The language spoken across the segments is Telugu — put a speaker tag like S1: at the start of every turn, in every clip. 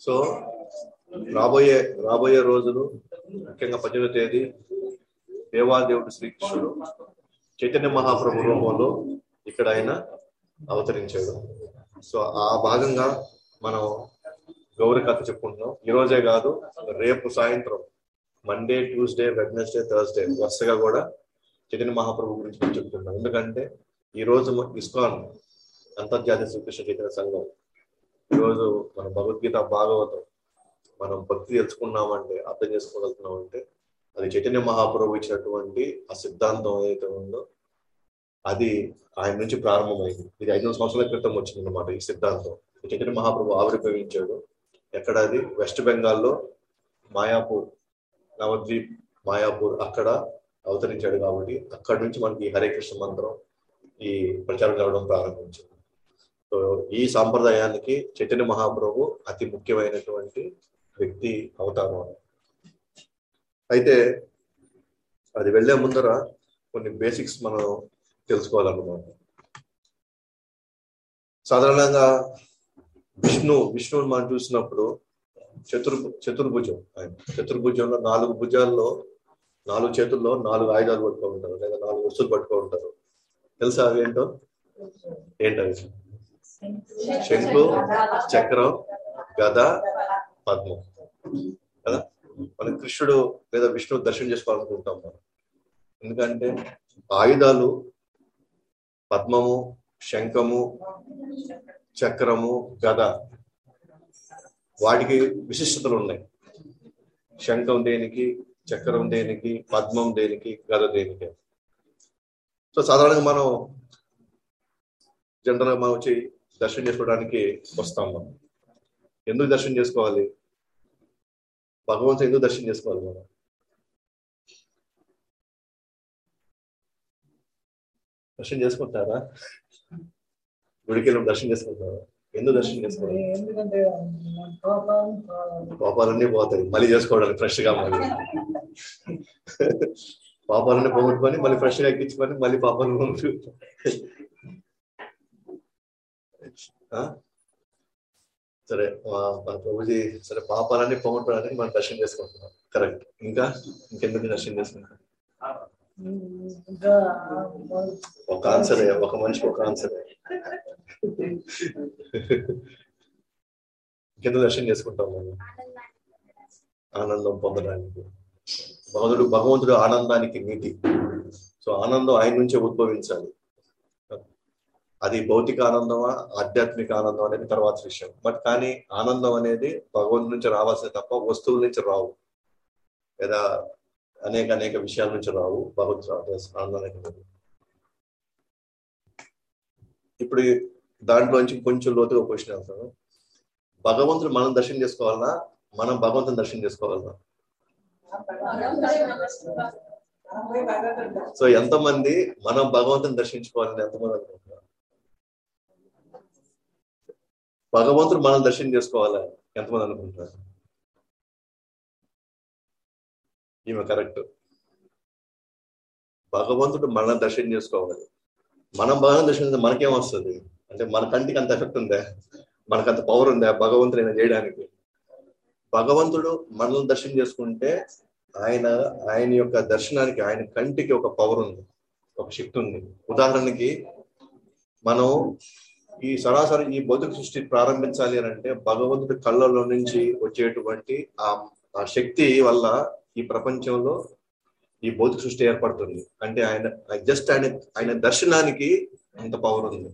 S1: సో రాబోయే రాబోయే రోజులు ముఖ్యంగా పద్దెనిమిదో తేదీ దేవాదేవుడు శ్రీకృష్ణుడు చైతన్య మహాప్రభు రూపంలో ఇక్కడ ఆయన అవతరించాడు సో ఆ భాగంగా మనం గౌరీ కథ చెప్పుకుంటున్నాం ఈ రోజే కాదు రేపు సాయంత్రం మండే ట్యూస్డే వెడ్నెస్డే థర్స్డే వరుసగా కూడా చైతన్య మహాప్రభు గురించి మనం చెప్పుకుంటున్నాం ఎందుకంటే ఈ రోజు ఇస్కాన్ అంతర్జాతీయ శ్రీకృష్ణ చైతన్య సంఘం ఈరోజు మన భగవద్గీత భాగవతం మనం భక్తి తెలుసుకున్నామంటే అర్థం చేసుకోగలుగుతున్నామంటే అది చైతన్య మహాప్రభు ఇచ్చినటువంటి ఆ సిద్ధాంతం ఏదైతే ఉందో అది ఆయన నుంచి ప్రారంభమైంది ఇది ఐదు వందల సంవత్సరాల క్రితం వచ్చింది అనమాట ఈ సిద్ధాంతం చైతన్య మహాప్రభు ఆవిర్భవించాడు ఎక్కడ అది వెస్ట్ బెంగాల్లో మాయాపూర్ నవద్వీప్ మాయాపూర్ అక్కడ అవతరించాడు కాబట్టి అక్కడి నుంచి మనకి హరే కృష్ణ మంత్రం ఈ ప్రచారం జరగడం ప్రారంభించింది సో ఈ సాంప్రదాయానికి చైతన్య మహాప్రభు అతి ముఖ్యమైనటువంటి వ్యక్తి అవతారం అయితే అది వెళ్లే ముందర కొన్ని బేసిక్స్ మనం తెలుసుకోవాలన్నమాట సాధారణంగా విష్ణు విష్ణువుని మనం చూసినప్పుడు చతుర్ చతుర్భుజం ఆయన చతుర్భుజంలో నాలుగు భుజాల్లో నాలుగు చేతుల్లో నాలుగు ఆయుధాలు పట్టుకో ఉంటారు లేదా నాలుగు వస్తువులు పట్టుకో ఉంటారు తెలుసా అవి ఏంటో ఏంటవి శంకు చక్రం గద పద్మం కదా మన కృష్ణుడు లేదా విష్ణువు దర్శనం చేసుకోవాలనుకుంటాం మనం ఎందుకంటే ఆయుధాలు పద్మము శంఖము చక్రము గద వాటికి విశిష్టతలు ఉన్నాయి శంఖం దేనికి చక్రం దేనికి పద్మం దేనికి గద దేనికి సో సాధారణంగా మనం జనరల్గా మనం వచ్చి దర్శనం చేసుకోవడానికి వస్తాం మనం ఎందుకు దర్శనం చేసుకోవాలి భగవంతుడు ఎందుకు దర్శనం చేసుకోవాలి మనం దర్శనం చేసుకుంటారా గుడికి వెళ్ళి దర్శనం చేసుకుంటారా ఎందుకు దర్శనం చేసుకోవాలి
S2: ఎందుకంటే మన కోపం
S1: పాపాలన్నీ పోతాయి మళ్ళీ చేసుకోవడానికి ఫ్రెష్ గా మళ్ళీ పాపాలన్నీ పోగొట్టుకొని మళ్ళీ ఫ్రెష్ గా ఎక్కించుకొని మళ్ళీ పాపాలు పోగొట్టు ఆ? సరే మా- మన ప్రభుజీ సరే పాపాలన్నీ పోగొట్టుకోవడానికి మనం దర్శనం చేసుకుంటున్నాం కరెక్ట్ ఇంకా ఇంకెందుకు దర్శనం చేసుకుంటాం
S2: ఇంకా
S1: ఒక ఆన్సరే ఒక మనిషికి ఒక ఆన్సరే కింద దర్శనం చేసుకుంటాం మనం ఆనందం పొందడానికి భగవంతుడు భగవంతుడు ఆనందానికి నీతి సో ఆనందం ఆయన నుంచే ఉద్భవించాలి అది భౌతిక ఆనందమా ఆధ్యాత్మిక ఆనందం అనేది తర్వాత విషయం బట్ కానీ ఆనందం అనేది భగవంతు నుంచి రావాల్సిన తప్ప వస్తువుల నుంచి రావు లేదా అనేక అనేక విషయాల నుంచి రావు భగవత్ ఆనందం అనేది ఇప్పుడు దాంట్లోంచి కొంచెం లోతుగా క్వశ్చన్ వెళ్తాను భగవంతుడు మనం దర్శనం చేసుకోవాలన్నా మనం భగవంతుని దర్శనం చేసుకోవాలన్నా సో ఎంతమంది మనం భగవంతుని దర్శించుకోవాలని ఎంతమంది అనుకుంటున్నారు భగవంతుడు మనం దర్శనం చేసుకోవాలని ఎంతమంది అనుకుంటున్నారు ఈమె కరెక్ట్ భగవంతుడు మనం దర్శనం చేసుకోవాలి మనం భగవంతుని దర్శనం చేస్తే మనకేం వస్తుంది అంటే మన కంటికి అంత ఎఫెక్ట్ ఉందా మనకు అంత పవర్ ఉందా భగవంతుడైనా చేయడానికి భగవంతుడు మనల్ని దర్శనం చేసుకుంటే ఆయన ఆయన యొక్క దర్శనానికి ఆయన కంటికి ఒక పవర్ ఉంది ఒక శక్తి ఉంది ఉదాహరణకి మనం ఈ సరాసరి ఈ భౌతిక సృష్టి ప్రారంభించాలి అని అంటే భగవంతుడి కళ్ళలో నుంచి వచ్చేటువంటి ఆ ఆ శక్తి వల్ల ఈ ప్రపంచంలో ఈ భౌతిక సృష్టి ఏర్పడుతుంది అంటే ఆయన జస్ట్ ఆయన ఆయన దర్శనానికి అంత పవర్ ఉంది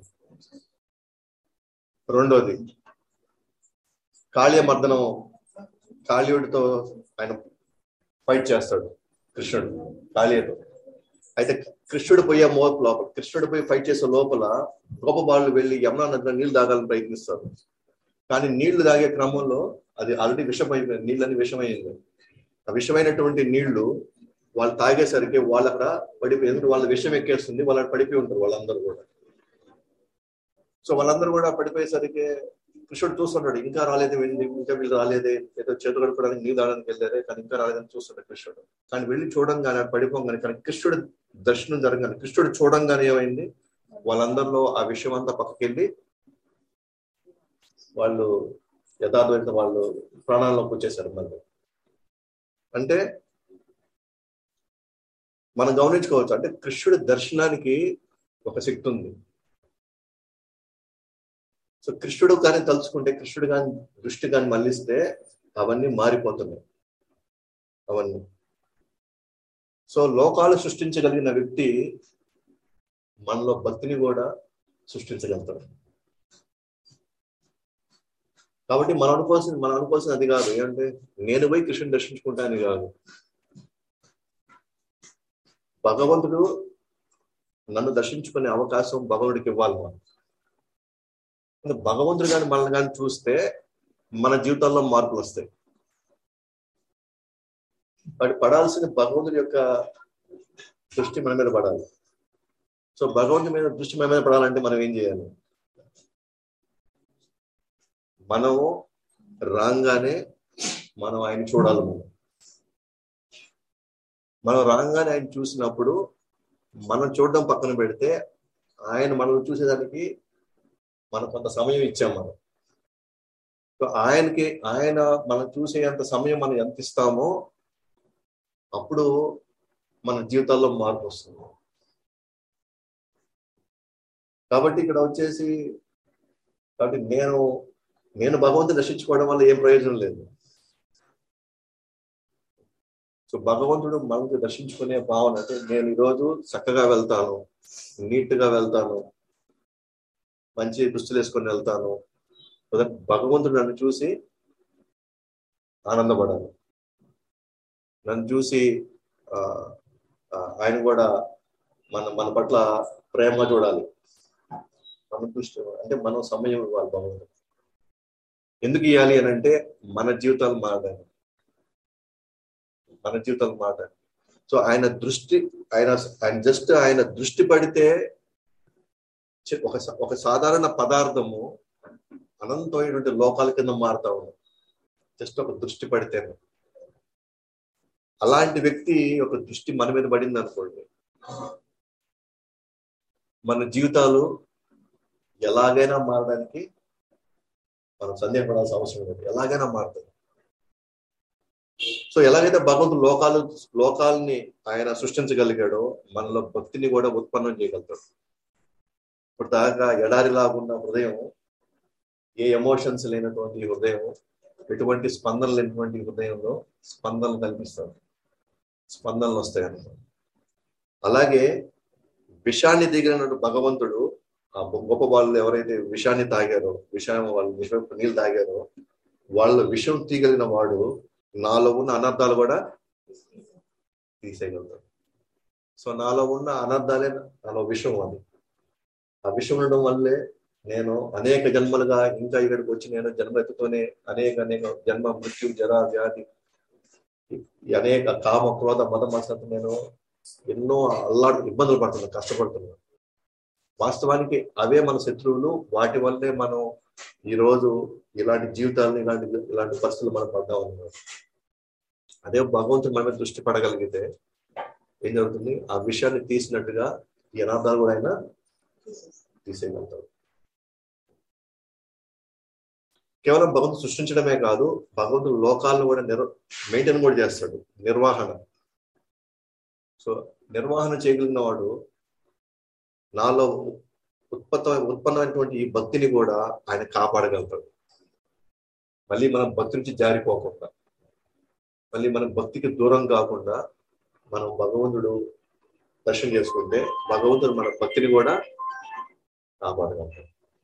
S1: రెండోది కాళీయ మర్దనం కాళీయుడితో ఆయన ఫైట్ చేస్తాడు కృష్ణుడు కాళీయతో అయితే కృష్ణుడు పోయే మో లోపల కృష్ణుడు పోయి ఫైట్ చేసే లోపల గోపబాలు వెళ్ళి యమునా నదిలో నీళ్లు తాగాలని ప్రయత్నిస్తారు కానీ నీళ్లు తాగే క్రమంలో అది ఆల్రెడీ విషమైపోయింది నీళ్ళని విషమైంది ఆ విషమైనటువంటి నీళ్లు వాళ్ళు తాగేసరికి వాళ్ళు అక్కడ పడిపోయి ఎందుకంటే వాళ్ళ విషయం ఎక్కేస్తుంది వాళ్ళు అక్కడ పడిపోయి ఉంటారు వాళ్ళందరూ కూడా సో వాళ్ళందరూ కూడా పడిపోయేసరికి కృష్ణుడు చూస్తుంటాడు ఇంకా రాలేదు వెళ్ళి ఇంకా వీళ్ళు రాలేదే ఏదో చేతులు కడుక్కోవడానికి నీళ్ళు తాగడానికి వెళ్ళారే కానీ ఇంకా రాలేదని చూస్తాడు కృష్ణుడు కానీ వెళ్ళి చూడంగానే పడిపోగానే కానీ కృష్ణుడు దర్శనం జరగానే కృష్ణుడు చూడంగానే ఏమైంది వాళ్ళందరిలో ఆ విషయం అంతా పక్కకెళ్ళి వాళ్ళు యథార్థమైన వాళ్ళు ప్రాణాల్లోకి వచ్చేసారు మళ్ళీ అంటే మనం గమనించుకోవచ్చు అంటే కృష్ణుడి దర్శనానికి ఒక శక్తి ఉంది సో కృష్ణుడు కానీ తలుచుకుంటే కృష్ణుడు కానీ దృష్టి కానీ మళ్ళిస్తే అవన్నీ మారిపోతున్నాయి అవన్నీ సో లోకాలు సృష్టించగలిగిన వ్యక్తి మనలో భక్తిని కూడా సృష్టించగలుగుతాడు కాబట్టి మనం అనుకోవాల్సింది మనం అనుకోవాల్సింది అది కాదు ఏంటంటే నేను పోయి కృష్ణుని దర్శించుకుంటాను కాదు భగవంతుడు నన్ను దర్శించుకునే అవకాశం భగవంతుడికి ఇవ్వాలి మనం అంటే భగవంతుడు కానీ మనల్ని కానీ చూస్తే మన జీవితాల్లో మార్పులు వస్తాయి వాటి పడాల్సిన భగవంతుడి యొక్క దృష్టి మన మీద పడాలి సో భగవంతుడి మీద దృష్టి మన మీద పడాలంటే మనం ఏం చేయాలి మనము రాగానే మనం ఆయన చూడాలి మనం మనం రాగానే ఆయన చూసినప్పుడు మనం చూడడం పక్కన పెడితే ఆయన మనల్ని చూసేదానికి మనం కొంత సమయం ఇచ్చాం మనం సో ఆయనకి ఆయన మనం చూసేంత సమయం మనం ఎంత ఇస్తామో అప్పుడు మన జీవితాల్లో మార్పు వస్తుంది కాబట్టి ఇక్కడ వచ్చేసి కాబట్టి నేను నేను భగవంతుని దర్శించుకోవడం వల్ల ఏం ప్రయోజనం లేదు సో భగవంతుడు మనకు దర్శించుకునే భావన అంటే నేను ఈరోజు చక్కగా వెళ్తాను నీట్ గా వెళ్తాను మంచి దుస్తులు వేసుకొని వెళ్తాను భగవంతుడు నన్ను చూసి ఆనందపడాలి నన్ను చూసి ఆయన కూడా మన మన పట్ల ప్రేమ చూడాలి మన దృష్టి అంటే మనం సమయం ఇవ్వాలి భగవంతుడు ఎందుకు ఇవ్వాలి అని అంటే మన జీవితాలు మారాలి మన జీవితాలు మారాలి సో ఆయన దృష్టి ఆయన ఆయన జస్ట్ ఆయన దృష్టి పడితే ఒక ఒక సాధారణ పదార్థము అనంతమైనటువంటి లోకాల కింద మారుతా ఉంది జస్ట్ ఒక దృష్టి పడితేనే అలాంటి వ్యక్తి ఒక దృష్టి మన మీద పడింది అనుకోండి మన జీవితాలు ఎలాగైనా మారడానికి మనం సందేహపడాల్సిన అవసరం లేదు ఎలాగైనా మారుతుంది సో ఎలాగైతే భగవంతుడు లోకాలు లోకాలని ఆయన సృష్టించగలిగాడో మనలో భక్తిని కూడా ఉత్పన్నం చేయగలుగుతాడు ఇప్పుడు దాకా ఎడారిలాగున్న హృదయం ఏ ఎమోషన్స్ లేనటువంటి హృదయం ఎటువంటి స్పందన లేనటువంటి హృదయంలో స్పందనలు కల్పిస్తాడు స్పందనలు వస్తాయి అన్నమాట అలాగే విషాన్ని దిగిన భగవంతుడు ఆ గొప్ప వాళ్ళు ఎవరైతే విషాన్ని తాగారో విషయం వాళ్ళు విషం నీళ్ళు తాగారో వాళ్ళ విషం తీయగలిగిన వాడు నాలో ఉన్న అనర్థాలు కూడా తీసేయగలుగుతాడు సో నాలో ఉన్న అనర్థాలే నాలో విషం అది ఆ విషం ఉండడం వల్లే నేను అనేక జన్మలుగా ఇంకా ఇక్కడికి వచ్చి నేను జన్మ ఎత్తుతోనే అనేక అనేక జన్మ మృత్యు జర వ్యాధి అనేక కామ క్రోధ మత మనసు నేను ఎన్నో అల్లాడు ఇబ్బందులు పడుతున్నాను కష్టపడుతున్నాను వాస్తవానికి అవే మన శత్రువులు వాటి వల్లే మనం ఈ రోజు ఇలాంటి జీవితాలను ఇలాంటి ఇలాంటి పరిస్థితులు మనం పడ్డా ఉన్నాం అదే భగవంతుడు మన మీద దృష్టి పడగలిగితే ఏం జరుగుతుంది ఆ విషయాన్ని తీసినట్టుగా ఈ అనార్థాలు కూడా ఆయన తీసేయగలుగుతాడు కేవలం భగవంతుడు సృష్టించడమే కాదు భగవంతుడు లోకాలను కూడా నిర్ మెయింటైన్ కూడా చేస్తాడు నిర్వహణ సో నిర్వహణ చేయగలిగిన వాడు నాలో ఉత్పత్త ఉత్పన్నమైనటువంటి ఈ భక్తిని కూడా ఆయన కాపాడగలుగుతాడు మళ్ళీ మనం భక్తి నుంచి జారిపోకుండా మళ్ళీ మనం భక్తికి దూరం కాకుండా మనం భగవంతుడు దర్శనం చేసుకుంటే భగవంతుడు మన భక్తిని కూడా కాపాడగలుగుతాడు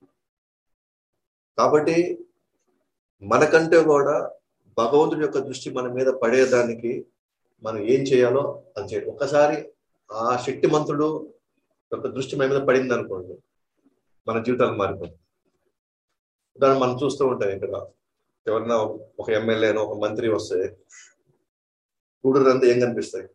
S1: కాబట్టి మనకంటే కూడా భగవంతుడి యొక్క దృష్టి మన మీద పడేదానికి మనం ఏం చేయాలో అది చేయాలి ఒక్కసారి ఆ శక్తిమంతుడు యొక్క దృష్టి మన మీద పడింది అనుకోండి మన జీవితాలు మారిపోతుంది దాన్ని మనం చూస్తూ ఉంటాం ఇక్కడ ఎవరైనా ఒక ఎమ్మెల్యేనో ఒక మంత్రి వస్తే గూడూరు అంతా ఏం కనిపిస్తాయి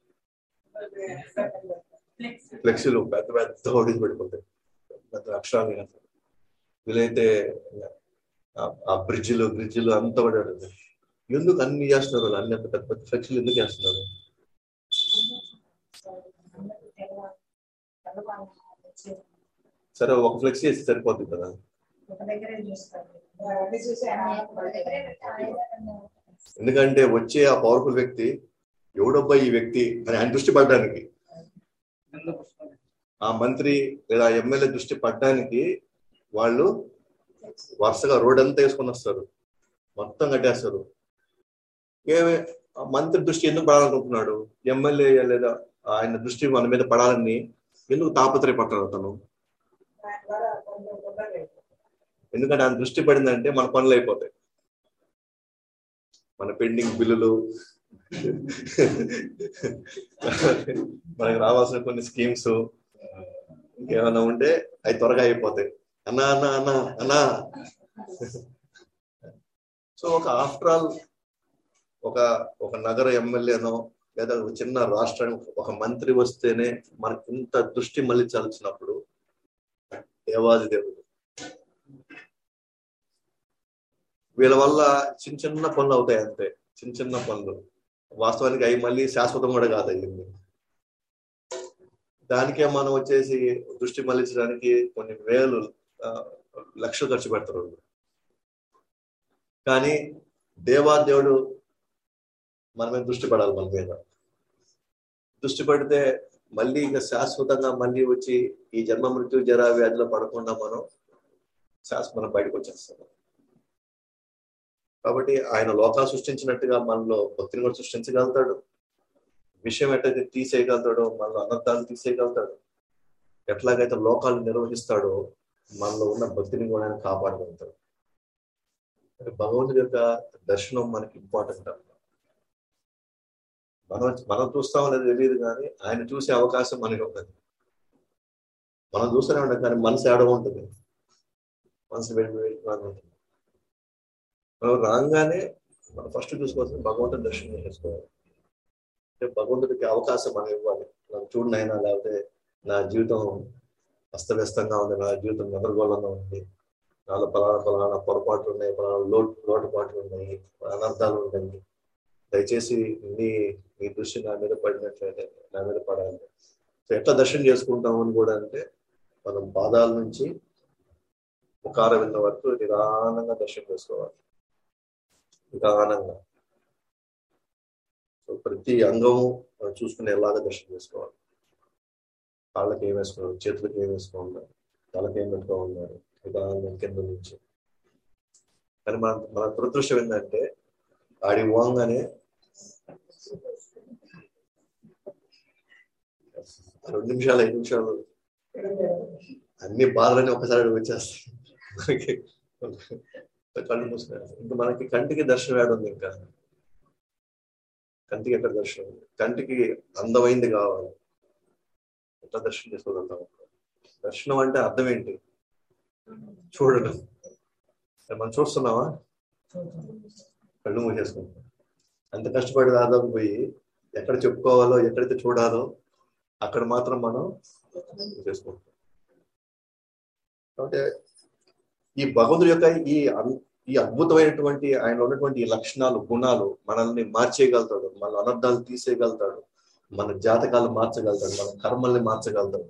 S1: ఫ్లెక్సీలు పెద్ద పెద్ద హోర్డింగ్స్ పెట్టుకుంటాయి పెద్ద అక్షరాలు కనిపిస్తాయి. వీలైతే ఆ బ్రిడ్జిలు బ్రిడ్జిలు అంతా కూడా ఉంటుంది. ఎందుకు అన్ని చేస్తున్నారు వాళ్ళు? అన్ని అంత పెద్ద పెద్ద ఫ్లెక్సీలు ఎందుకు చేస్తున్నారు సరే ఒక ఫ్లెక్సీ వేసి సరిపోతుంది కదా
S2: ఒక దగ్గరే చూస్తారు
S1: ఎందుకంటే వచ్చే ఆ పవర్ఫుల్ వ్యక్తి ఎవడబ్బా ఈ వ్యక్తి అని ఆయన దృష్టి పడడానికి ఆ మంత్రి లేదా ఎమ్మెల్యే దృష్టి పడడానికి వాళ్ళు వరుసగా రోడ్ అంతా వేసుకొని వస్తారు మొత్తం కట్టేస్తారు ఏమే ఆ మంత్రి దృష్టి ఎందుకు పడాలనుకుంటున్నాడు ఎమ్మెల్యే లేదా ఆయన దృష్టి మన మీద పడాలని ఎందుకు తాపత్రయపడతాడు అతను ఎందుకంటే ఆయన దృష్టి పడిందంటే మన పనులు అయిపోతాయి మన పెండింగ్ బిల్లులు మనకి రావాల్సిన కొన్ని స్కీమ్స్ ఇంకేమైనా ఉంటే అవి త్వరగా అయిపోతాయి అన్నా అన్నా అన్నా అన్నా సో ఒక ఆఫ్టర్ ఆల్ ఒక ఒక నగర ఎమ్మెల్యేనో లేదా ఒక చిన్న రాష్ట్రానికి ఒక మంత్రి వస్తేనే మనకి ఇంత దృష్టి మళ్ళించాల్సినప్పుడు దేవాది దేవుడు వీళ్ళ వల్ల చిన్న చిన్న పనులు అవుతాయి అంతే చిన్న చిన్న పనులు వాస్తవానికి అవి మళ్ళీ శాశ్వతం కూడా కాదు అయ్యింది దానికే మనం వచ్చేసి దృష్టి మళ్ళించడానికి కొన్ని వేలు ఆ, లక్షలు ఖర్చు పెడతారు వాళ్ళు. కానీ దేవాదేవుడు మన మీద దృష్టి పడాలి మన మీద దృష్టి పడితే మళ్ళీ ఇంకా శాశ్వతంగా మళ్ళీ వచ్చి ఈ జన్మ మృత్యు జరా వ్యాధిలో పడకుండా మనం శాశ్వతం బయటకు వచ్చేస్తాం కాబట్టి ఆయన లోకాలు సృష్టించినట్టుగా మనలో భక్తిని కూడా సృష్టించగలుగుతాడు విషయం ఎట్లయితే తీసేయగలుగుతాడో మనలో అనర్థాలు తీసేయగలుగుతాడు ఎట్లాగైతే లోకాలు నిర్వహిస్తాడో మనలో ఉన్న భక్తిని కూడా ఆయన కాపాడగలుగుతాడు మరి భగవంతుడి యొక్క దర్శనం మనకి ఇంపార్టెంట్ అన్నమాట మనం మనం చూస్తామో లేదో తెలియదు కానీ ఆయన చూసే అవకాశం మనకి ఉన్నది మనం చూస్తూనే ఉంటాం కానీ మనసు ఏడ ఉంటుంది మనసు వెళ్ళి వెళ్ళి ఉంటుంది మనం రాగానే మనం ఫస్ట్ చూసుకోవాల్సింది భగవంతుని దర్శనం చేసుకోవాలి అంటే భగవంతుడికి అవకాశం మనం ఇవ్వాలి నాకు చూడు నాయనా లేకపోతే నా జీవితం అస్తవ్యస్తంగా ఉంది నా జీవితం గందరగోళంగా ఉంది నాలో పలానా పలానా పొరపాట్లు ఉన్నాయి పలానా లోటు లోటుపాట్లు ఉన్నాయి అనర్థాలు ఉన్నాయి దయచేసి నీ నీ దృష్టి నా మీద పడినట్లయితే నా మీద పడాలి సో ఎట్లా దర్శనం చేసుకుంటాం అని కూడా అంటే మనం పాదాల నుంచి ముఖార విన్న వరకు నిదానంగా దర్శనం చేసుకోవాలి నిదానంగా సో ప్రతి అంగము మనం చూసుకునేలాగా దర్శనం చేసుకోవాలి కాళ్ళకి ఏం వేసుకోవాలి చేతులకి ఏం వేసుకోవాలి తలకి ఏం పెట్టుకోవాలి నిదానంగా కింద నుంచి కానీ మన మన దురదృష్టం ఏంటంటే ఆడి వాంగానే రెండు నిమిషాలు ఐదు నిమిషాలు అన్ని బాధలన్నీ ఒకసారి వచ్చేస్తాయి మనకి కళ్ళు మూసుకున్నారు ఇంకా మనకి కంటికి దర్శనం ఏడు ఉంది ఇంకా కంటికి ఎక్కడ దర్శనం ఉంది కంటికి అందమైంది కావాలి ఎట్లా దర్శనం చేసుకోగలుగుతాం దర్శనం అంటే అర్థం ఏంటి చూడడం మనం చూస్తున్నావా కళ్ళు మూసేసుకుంటాం అంత కష్టపడి దాదాపు పోయి ఎక్కడ చెప్పుకోవాలో ఎక్కడైతే చూడాలో అక్కడ మాత్రం మనం చేసుకుంటాం అంటే ఈ భగవంతుడి యొక్క ఈ అన్- ఈ అద్భుతమైనటువంటి ఆయన ఉన్నటువంటి ఈ లక్షణాలు గుణాలు మనల్ని మార్చేయగలుగుతాడు మన అనర్థాలు తీసేయగలుగుతాడు మన జాతకాలు మార్చగలుగుతాడు మన కర్మల్ని మార్చగలుగుతాడు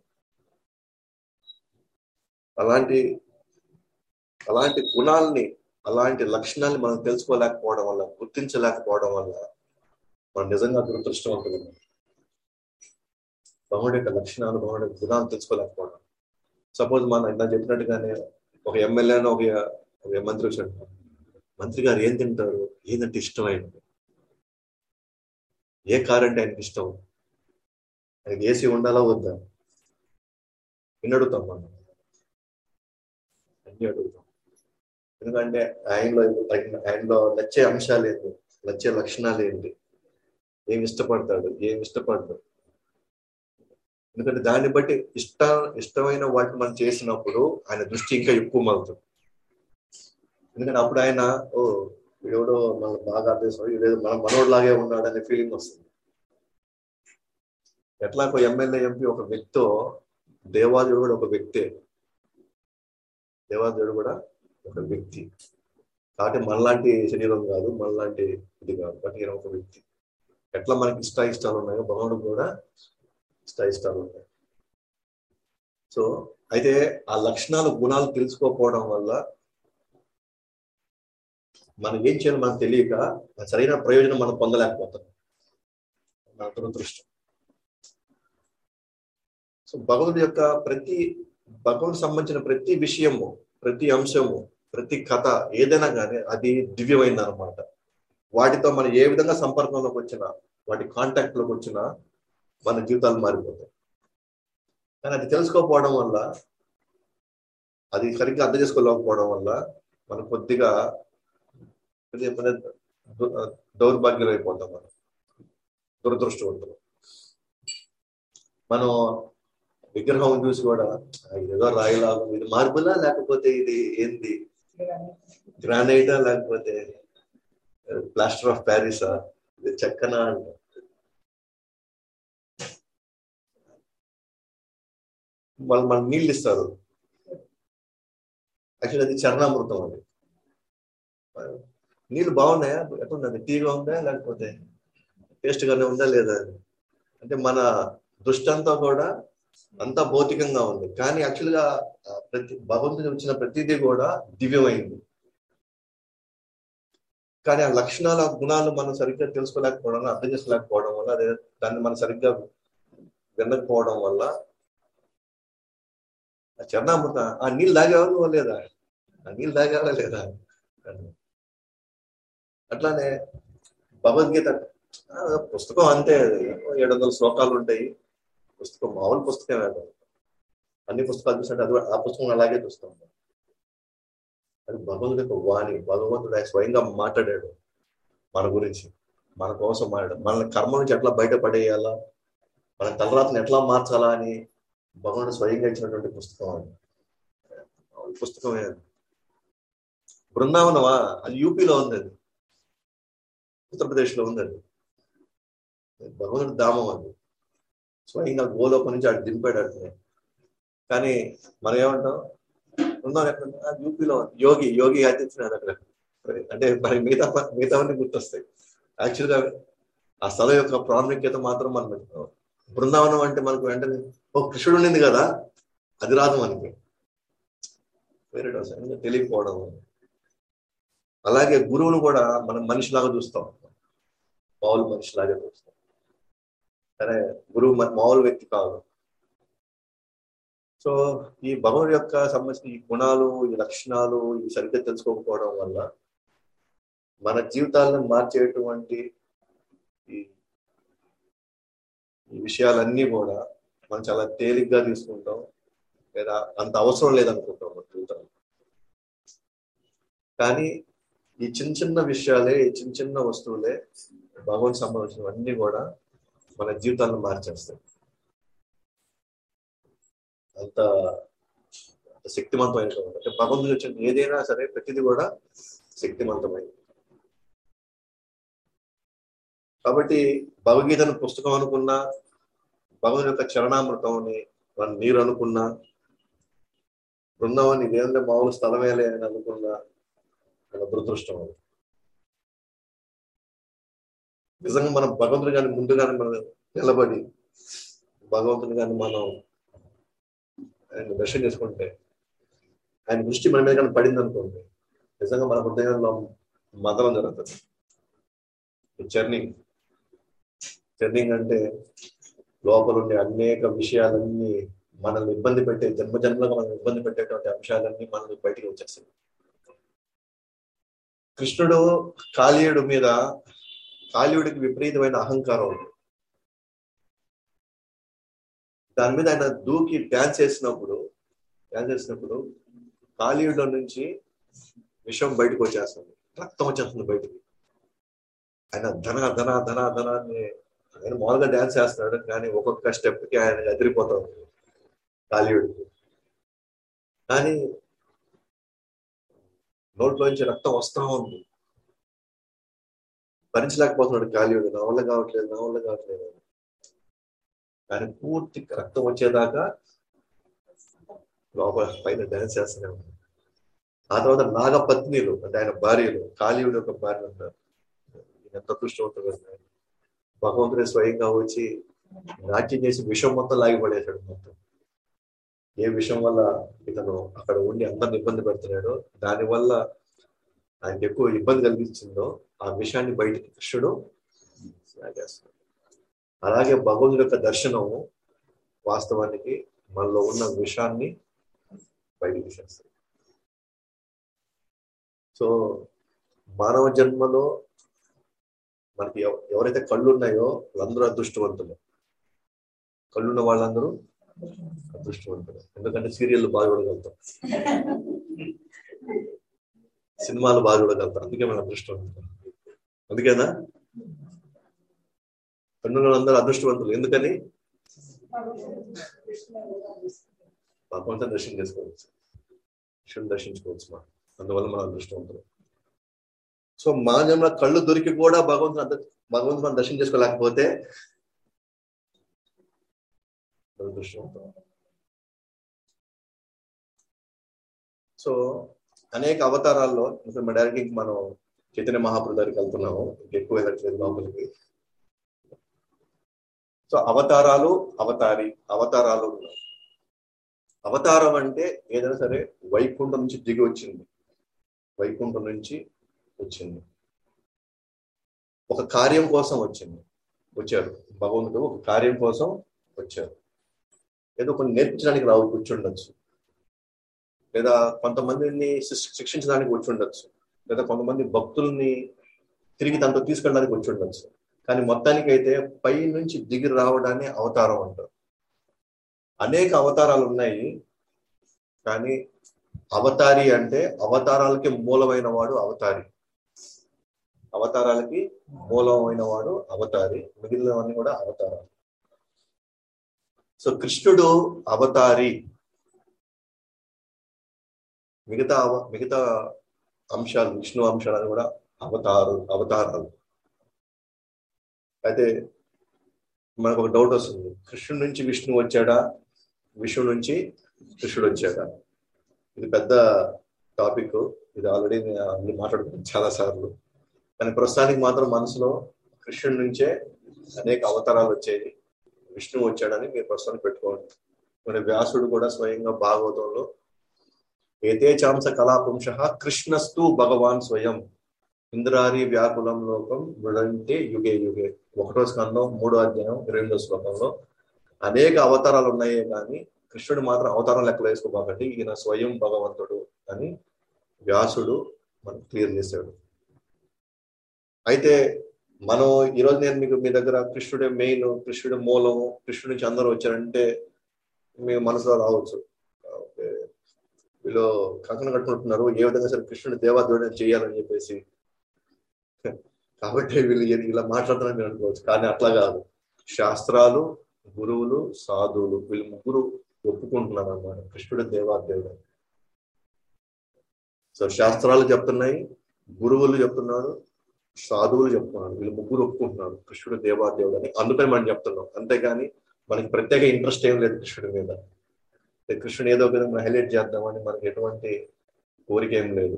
S1: అలాంటి అలాంటి గుణాలని అలాంటి లక్షణాలని మనం తెలుసుకోలేకపోవడం వల్ల గుర్తించలేకపోవడం వల్ల మనం నిజంగా దురదృష్టవంతులు భగవానుడి యొక్క లక్షణాలు భగవానుడి యొక్క గుణాలు తెలుసుకోలేకపోవడం సపోజ్ మన ఇందా చెప్పినట్టుగానే ఒక ఎమ్మెల్యేనో ఒక ఒక మంత్రి వచ్చాడు మంత్రి గారు ఏం తింటారు ఏంటంటే ఇష్టం ఆయనకు ఏ కార్ అంటే ఆయనకి ఇష్టం ఆయనకి ఏసీ ఉండాలా వద్దా ఎన్ని అడుగుతాం మనం అన్ని అడుగుతాం ఎందుకంటే ఆయనలో ఆయన- ఆయనలో నచ్చే అంశాలు ఏంటి నచ్చే లక్షణాలు ఏంటి ఏమి ఇష్టపడతాడు ఏమి ఇష్టపడతాడు ఎందుకంటే దాన్ని బట్టి ఇష్ట ఇష్టమైన వాటిని మనం చేసినప్పుడు ఆయన దృష్టి ఇంకా ఎక్కువ మలుతుంది ఎందుకంటే అప్పుడు ఆయన ఓ ఎవడో మన బాగా అర్థం లేదు మన మనోడిలాగే ఉన్నాడు అనే ఫీలింగ్ వస్తుంది ఎట్లా ఒక ఎమ్మెల్యే ఎంపీ ఒక వ్యక్తో దేవాదేవుడు కూడా ఒక వ్యక్తే దేవాదేవుడు కూడా ఒక వ్యక్తి కాబట్టి మనలాంటి శరీరం కాదు మనలాంటి ఇది కాదు బట్ ఈయన ఒక వ్యక్తి ఎట్లా మనకి ఇష్ట ఇష్టాలు ఉన్నాయో భగవానుడు కూడా ఇష్ట ఇష్టాలు ఉన్నాయి సో అయితే ఆ లక్షణాలు గుణాలు తెలుసుకోకపోవడం వల్ల మనం ఏం చేయాలో మనకు తెలియక ఆ సరైన ప్రయోజనం మనం పొందలేకపోతాం మన దురదృష్టం సో భగవంతుడి యొక్క ప్రతి భగవంతుడికి సంబంధించిన ప్రతి విషయము ప్రతి అంశము ప్రతి కథ ఏదైనా కానీ అది దివ్యమైంది అనమాట వాటితో మనం ఏ విధంగా సంపర్కంలోకి వచ్చినా వాటి కాంటాక్ట్ లోకి వచ్చినా మన జీవితాలు మారిపోతాయి కానీ అది తెలుసుకోకపోవడం వల్ల అది సరిగ్గా అర్థం చేసుకోలేకపోవడం వల్ల మనం కొద్దిగా ఇది చెప్పిన దు- దౌర్భాగ్యం అయిపోతాం మనం దురదృష్టవంతులు మనం విగ్రహం చూసి కూడా "ఆ, ఇదేదో రాయిలాగా ఇది మార్బులా లేకపోతే ఇది ఏంది గ్రానైటా లేకపోతే ప్లాస్టర్ ఆఫ్ ప్యారిసా ఇది చెక్కనా అంట వాళ్ళు మనకు నీళ్ళు ఇస్తారు యాక్చువల్లీ అది చరణామృతం అది నీళ్ళు బాగున్నాయా ఎట్లుంది టీగా ఉందా లేకపోతే టేస్ట్ గానే ఉందా లేదా అని. అంటే మన దృష్టి అంతా కూడా అంతా భౌతికంగా ఉంది కానీ యాక్చువల్ గా ఆ, ప్రతి భగవంతుని వచ్చిన ప్రతిదీ కూడా దివ్యమైంది కానీ ఆ లక్షణాలు ఆ గుణాలు మనం సరిగ్గా తెలుసుకోలేకపోవడం వల్ల, అర్థం చేసుకోలేకపోవడం వల్ల అదే దాన్ని మనం సరిగ్గా వినకపోవడం వల్ల ఆ చరణామృత ఆ నీళ్ళు తాగేవాళ్ళు నువ్వు లేదా ఆ నీళ్ళు తాగేవాళ్ళ లేదా అట్లానే భగవద్గీత ఆ, పుస్తకం అంతే అది. ఏడు వందల శ్లోకాలు ఉంటాయి పుస్తకం మామూలు పుస్తకం అది అన్ని పుస్తకాలు చూసినట్టు అది కూడా- ఆ పుస్తకం అలాగే చూస్తాం అది భగవంతుడి యొక్క వాణి భగవంతుడు ఆయన స్వయంగా మాట్లాడాడు మన గురించి మన కోసం మాట్లాడాడు మన కర్మ నుంచి ఎట్లా బయటపడేయాలా మన తలరాతను ఎట్లా మార్చాలా అని భగవంతుడు స్వయంగా ఇచ్చినటువంటి పుస్తకం అది మామూలు పుస్తకమే అది బృందావనమా అది యూపీలో ఉంది అది ఉత్తరప్రదేశ్ లో ఉంది అది భగవంతుడి ధామం అది స్వయంగా గోలోపం నుంచి అటు దింపాడు అట్లనే కానీ మనం ఏమంటాం బృందావనం ఎక్కడ ఉంది? ఆ, యూపీలో ఉంది. యోగి యోగి ఆదిత్యనాథ్ అక్కడ అంటే మరి మిగతా ప- మిగతావన్నీ గుర్తొస్తాయి యాక్చువల్ గా ఆ స్థలం యొక్క ప్రాముఖ్యత మాత్రం మనం పెట్టుకోవాలి బృందావనం అంటే మనకు వెంటనే ఓ కృష్ణుడు ఉండింది కదా అది రాదు మనకి వేరే ఇంకా తెలియకపోవడం అలాగే గురువును కూడా మనం మనిషిలాగా చూస్తాం మామూలు మనిషిలాగే చూస్తాం సరే గురువు మన మామూలు వ్యక్తి కాదు సో ఈ భగవుడి యొక్క సంబంధించిన ఈ గుణాలు ఈ లక్షణాలు ఇవి సరిగ్గా తెలుసుకోకపోవడం వల్ల మన జీవితాలను మార్చేటువంటి ఈ ఈ విషయాలన్నీ కూడా మనం చాలా తేలిగ్గా తీసుకుంటాం లేదా అంత అవసరం లేదనుకుంటాం మన జీవితంలో కానీ ఈ చిన్న చిన్న విషయాలే ఈ చిన్న చిన్న వస్తువులే భగవంతు సంబంధించినవన్నీ కూడా మన జీవితాలను మార్చేస్తాయి అంత అంత శక్తివంతమైనటువంటి అంటే భగవంతుడు వచ్చిన ఏదైనా సరే ప్రతిదీ కూడా శక్తివంతమైంది కాబట్టి భగవద్గీతను పుస్తకం అనుకున్నా భగవంతుని యొక్క చరణామృతం అని మనం నీరు అనుకున్నా బృందావని ఇదేంటే మామూలు స్థలమేలే అని అనుకున్నా మన దురదృష్టం అది నిజంగా మనం భగవంతుని కానీ ముందుగానే మనం నిలబడి భగవంతుని కానీ మనం ఆయన దర్శనం చేసుకుంటే ఆయన దృష్టి మన మీద కానీ పడింది అనుకోండి నిజంగా మన హృదయంలో మదనం జరుగుతుంది చర్నింగ్ చర్నింగ్ అంటే లోపల ఉండే అనేక విషయాలన్నీ మనల్ని ఇబ్బంది పెట్టే జన్మ జన్మలుగా మనం ఇబ్బంది పెట్టేటువంటి అంశాలన్నీ మనల్ని బయటికి వచ్చేస్తాయి కృష్ణుడు కాళీయుడు మీద కాళీయుడికి విపరీతమైన అహంకారం ఉంది దాని మీద ఆయన దూకి డ్యాన్స్ చేసినప్పుడు డ్యాన్స్ చేసినప్పుడు కాళీయుడిలో నుంచి విషం బయటకు వచ్చేస్తుంది రక్తం వచ్చేస్తుంది బయటికి ఆయన ధన ధన ధన ధన అని ఆయన మామూలుగా డ్యాన్స్ చేస్తున్నాడు కానీ ఒక్కొక్క స్టెప్ కి ఆయన ఎదిరిపోతా ఉంది కాళీయుడికి కానీ నోట్లోంచి రక్తం వస్తా ఉంది భరించలేకపోతున్నాడు కాళీయుడు నా వల్ల కావట్లేదు నా వల్ల కావట్లేదు అని. కానీ పూర్తి రక్తం వచ్చేదాకా లోపల పైన డాన్స్ చేస్తూనే ఉన్నాడు ఆ తర్వాత నాగపత్నిలు అంటే ఆయన భార్యలు కాళీయుడు యొక్క భార్య ఉన్నారు ఈయన ఎంత అదృష్టవంతుడు అన్నాడు. భగవంతుడే స్వయంగా వచ్చి నాట్యం చేసి విషం మొత్తం లాగిపడేశాడు మొత్తం ఏ విషయం వల్ల ఇతను అక్కడ ఉండి అందరిని ఇబ్బంది పెడుతున్నాడో దానివల్ల ఆయనకి ఎక్కువ ఇబ్బంది కలిగించిందో ఆ విషయాన్ని బయటికి కృష్ణుడు లాగేస్తాడు అలాగే భగవంతుడి యొక్క దర్శనం వాస్తవానికి మనలో ఉన్న విషయాన్ని బయటికి తీసేస్తాడు సో మానవ జన్మలో మనకి ఎవ- ఎవరైతే కళ్ళు ఉన్నాయో వాళ్ళందరూ అదృష్టవంతులు కళ్ళున్న వాళ్ళందరూ అదృష్టవంతులు ఎందుకంటే సీరియల్ బాగా చూడగలుగుతాం సినిమాలు బాగా చూడగలుగుతాం అందుకే మనం అదృష్టవంతులు అందుకేనా కన్నుల వాళ్ళందరూ అదృష్టవంతులు ఎందుకని భగవంతుని దర్శనం చేసుకోవచ్చు శివుని దర్శించుకోవచ్చు మనం అందువల్ల మనం అదృష్టవంతులు సో మా జన్మ కళ్ళు దొరికి కూడా భగవంతుని అంత భగవంతుని మనం దర్శనం చేసుకోలేకపోతే దురదృష్టవంతులం సో అనేక అవతారాల్లో ఇప్పుడు మా డైరెక్ట్ మనం చైతన్య మహాప్రభు దగ్గరికి వెళ్తున్నాము ఎక్కువ వెళ్ళట్లేదు లోపలికి సో అవతారాలు అవతారి అవతారాలు ఉన్నాయి అవతారం అంటే ఏదైనా సరే వైకుంఠం నుంచి దిగి వచ్చింది వైకుంఠం నుంచి వచ్చింది ఒక కార్యం కోసం వచ్చింది వచ్చారు భగవంతుడు ఒక కార్యం కోసం వచ్చారు ఏదో కొన్ని నేర్పించడానికి రావు కూర్చుండొచ్చు లేదా కొంతమందిని శిక్ష- శిక్షించడానికి వచ్చి ఉండొచ్చు లేదా కొంతమంది భక్తుల్ని తిరిగి తనతో తీసుకెళ్ళడానికి వచ్చి ఉండొచ్చు కానీ మొత్తానికి అయితే పై నుంచి దిగి రావడాన్ని అవతారం అంటారు అనేక అవతారాలు ఉన్నాయి కానీ అవతారి అంటే అవతారాలకి మూలమైన వాడు అవతారి అవతారాలకి మూలమైన వాడు అవతారి మిగిలినవన్నీ కూడా అవతారాలు సో కృష్ణుడు అవతారి మిగతా అవ మిగతా అంశాలు విష్ణు అంశాలు కూడా అవతారు అవతారాలు అయితే మనకు ఒక డౌట్ వస్తుంది కృష్ణుడి నుంచి విష్ణు వచ్చాడా విష్ణు నుంచి కృష్ణుడు వచ్చాడా ఇది పెద్ద టాపిక్ ఇది ఆల్రెడీ అన్ని మాట్లాడుకున్నాను చాలా సార్లు కానీ ప్రస్తుతానికి మాత్రం మనసులో కృష్ణుడి నుంచే అనేక అవతారాలు వచ్చాయి విష్ణు వచ్చాడని మీరు ప్రస్తుతానికి పెట్టుకోండి మరి వ్యాసుడు కూడా స్వయంగా భాగవతంలో ఏతే చాంస కళాపుంశ కృష్ణస్తు భగవాన్ స్వయం ఇంద్రారి వ్యాకులం లోకం మృడంటే యుగే యుగే ఒకటో స్కందం మూడో అధ్యాయం ఇరవై ఎనిమిదో శ్లోకంలో అనేక అవతారాలు ఉన్నాయే కానీ కృష్ణుడు మాత్రం అవతారం లెక్కలు వేసుకోబాకండి ఈయన స్వయం భగవంతుడు అని వ్యాసుడు మనకు క్లియర్ చేశాడు అయితే మనం ఈరోజు నేను మీకు మీ దగ్గర కృష్ణుడే మెయిన్ కృష్ణుడే మూలం కృష్ణుడి నుంచి అందరూ వచ్చారంటే మీ మనసులో రావచ్చు ఓకే, వీళ్ళు కంకణ కట్టుకుంటున్నారు ఏ విధంగా సరే కృష్ణుడు దేవాదేవుడు చేయాలని చెప్పేసి కాబట్టి వీళ్ళు ఇది ఇలా మాట్లాడుతున్నారని మీరు అనుకోవచ్చు కానీ అట్లా కాదు శాస్త్రాలు గురువులు సాధువులు వీళ్ళు ముగ్గురు ఒప్పుకుంటున్నారు అన్నమాట కృష్ణుడు దేవాదేవుడు అని. సో శాస్త్రాలు చెప్తున్నాయి గురువులు చెప్తున్నారు సాధువులు చెప్తున్నారు వీళ్ళు ముగ్గురు ఒప్పుకుంటున్నారు కృష్ణుడు దేవాదేవుడు అని అందుకని మనం చెప్తున్నాం అంతేగాని మనకి ప్రత్యేక ఇంట్రెస్ట్ ఏం లేదు కృష్ణుడి మీద అంటే కృష్ణుడు ఏదో ఒక విధంగా హైలైట్ చేద్దామని మనకి ఎటువంటి కోరిక ఏం లేదు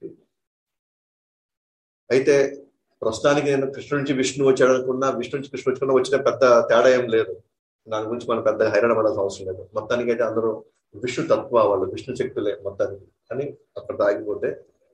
S1: అయితే ప్రస్తుతానికి నేను కృష్ణుడి నుంచి విష్ణు వచ్చాడు అనుకున్నా విష్ణు నుంచి కృష్ణు వచ్చుకున్నా వచ్చిన పెద్ద తేడా ఏం లేదు దాని గురించి మనం పెద్ద హైరాణ పడాల్సిన అవసరం లేదు మొత్తానికి అయితే అందరూ విష్ణు తత్వ వాళ్ళు విష్ణు శక్తులే మొత్తానికి అని అక్కడ ఆగిపోతే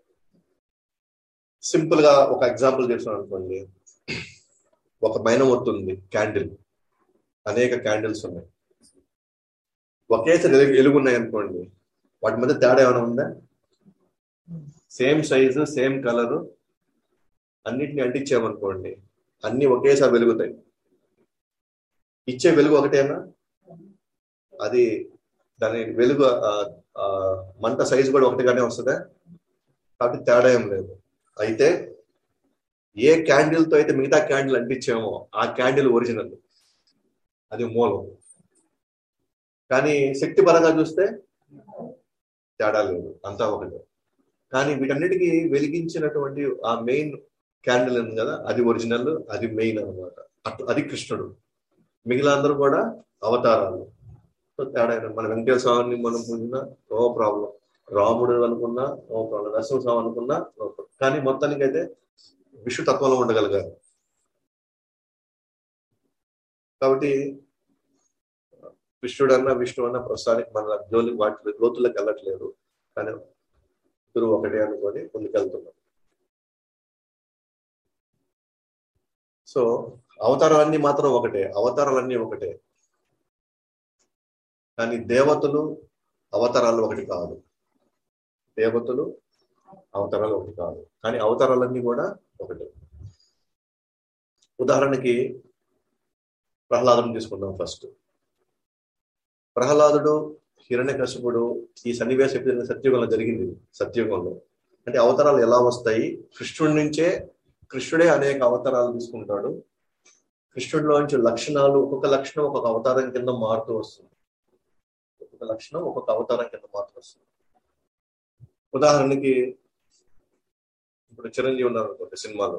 S1: సింపుల్ గా ఒక ఎగ్జాంపుల్ చేసాను అనుకోండి ఒక మైనమొత్తు ఉంది క్యాండిల్ అనేక క్యాండిల్స్ ఉన్నాయి ఒకేసారి ఎలుగు ఎలుగున్నాయి అనుకోండి వాటి మధ్య తేడా ఏమైనా ఉందా సేమ్ సైజు సేమ్ కలరు అన్నిటిని అంటించామనుకోండి అన్ని ఒకేసారి వెలుగుతాయి ఇచ్చే వెలుగు ఒకటేనా అది దాని వెలుగు ఆ, ఆ, మంట సైజు కూడా ఒకటిగానే వస్తుందా కాబట్టి తేడా ఏం లేదు అయితే ఏ క్యాండిల్ తో అయితే మిగతా క్యాండిల్ అంటించామో ఆ క్యాండిల్ ఒరిజినల్ అది మూలం కానీ శక్తి పరంగా చూస్తే తేడా లేదు అంతా ఒకటే కానీ వీటన్నిటికీ వెలిగించినటువంటి ఆ మెయిన్ క్యాండిల్ ఉంది కదా అది ఒరిజినల్ అది మెయిన్ అనమాట అట్ అది కృష్ణుడు మిగిలిన అందరూ కూడా అవతారాలు సో తేడా ఏంటి? మన వెంకటేశ్వర స్వామిని మనం పూజినా నో ప్రాబ్లం రాముడు అనుకున్నా నో ప్రాబ్లం నరసింహస్వామి అనుకున్నా నో ప్రాబ్లం కానీ మొత్తానికి అయితే విష్ణు తత్వంలో ఉండగలిగారు కాబట్టి కృష్ణుడు అన్న విష్ణు అన్న ప్రస్తుతానికి మన జోలి వాటి లోతులకు వెళ్ళట్లేదు కానీ ఇద్దరు ఒకటే అనుకొని ముందుకెళ్తున్నాం సో అవతారాలన్నీ మాత్రం ఒకటే అవతారాలన్నీ ఒకటే కానీ దేవతలు అవతారాలు ఒకటి కాదు దేవతలు అవతారాలు ఒకటి కాదు కానీ అవతారాలన్నీ కూడా ఒకటే ఉదాహరణకి ప్రహ్లాదుని తీసుకుందాం ఫస్ట్ ప్రహ్లాదుడు హిరణ్యకశిపుడు ఈ సన్నివేశం ఎప్పుడు సత్యుగంలో జరిగింది సత్యుగంలో అంటే అవతారాలు ఎలా వస్తాయి కృష్ణుడి నుంచే కృష్ణుడే అనేక అవతారాలు తీసుకుంటాడు కృష్ణుడిలో నుంచి లక్షణాలు ఒక్కొక్క లక్షణం ఒక్కొక్క అవతారం కింద మారుతూ వస్తుంది ఒక్కొక్క లక్షణం ఒక్కొక్క అవతారం కింద మారుతూ వస్తుంది ఉదాహరణకి ఇప్పుడు చిరంజీవి ఉన్నారు అనుకోండి సినిమాలో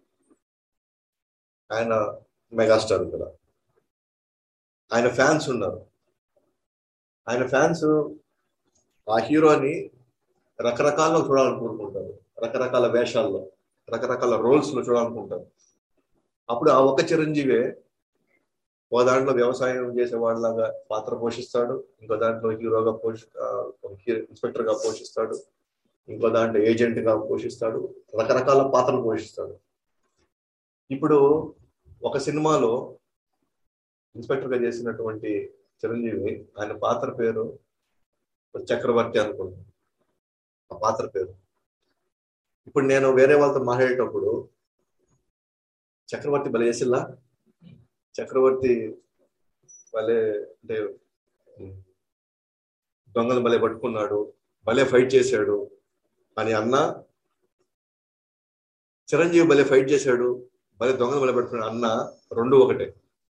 S1: ఆయన మెగాస్టార్ ఇక్కడ ఆయన ఫ్యాన్స్ ఉన్నారు ఆయన ఫ్యాన్స్ ఆ హీరోని రకరకాల్లో చూడాలనుకుంటుంటారు రకరకాల వేషాల్లో రకరకాల రోల్స్ లో చూడాలనుకుంటారు అప్పుడు ఆ ఒక్క చిరంజీవే ఓ దాంట్లో వ్యవసాయం చేసే వాళ్ళలాగా పాత్ర పోషిస్తాడు ఇంకో దాంట్లో హీరోగా పోషి ఇన్స్పెక్టర్ గా పోషిస్తాడు ఇంకో దాంట్లో ఏజెంట్ గా పోషిస్తాడు రకరకాల పాత్రలు పోషిస్తాడు ఇప్పుడు ఒక సినిమాలో ఇన్స్పెక్టర్ గా చేసినటువంటి చిరంజీవి ఆయన పాత్ర పేరు చక్రవర్తి అనుకుంటున్నాను ఆ పాత్ర పేరు ఇప్పుడు నేను వేరే వాళ్ళతో మాట్లాడేటప్పుడు చక్రవర్తి భలే చేసిల్లా చక్రవర్తి భలే అంటే దొంగలు భలే పట్టుకున్నాడు భలే ఫైట్ చేశాడు అని అన్న చిరంజీవి భలే ఫైట్ చేశాడు భలే దొంగలు భలే పట్టుకున్నాడు అన్న రెండు ఒకటే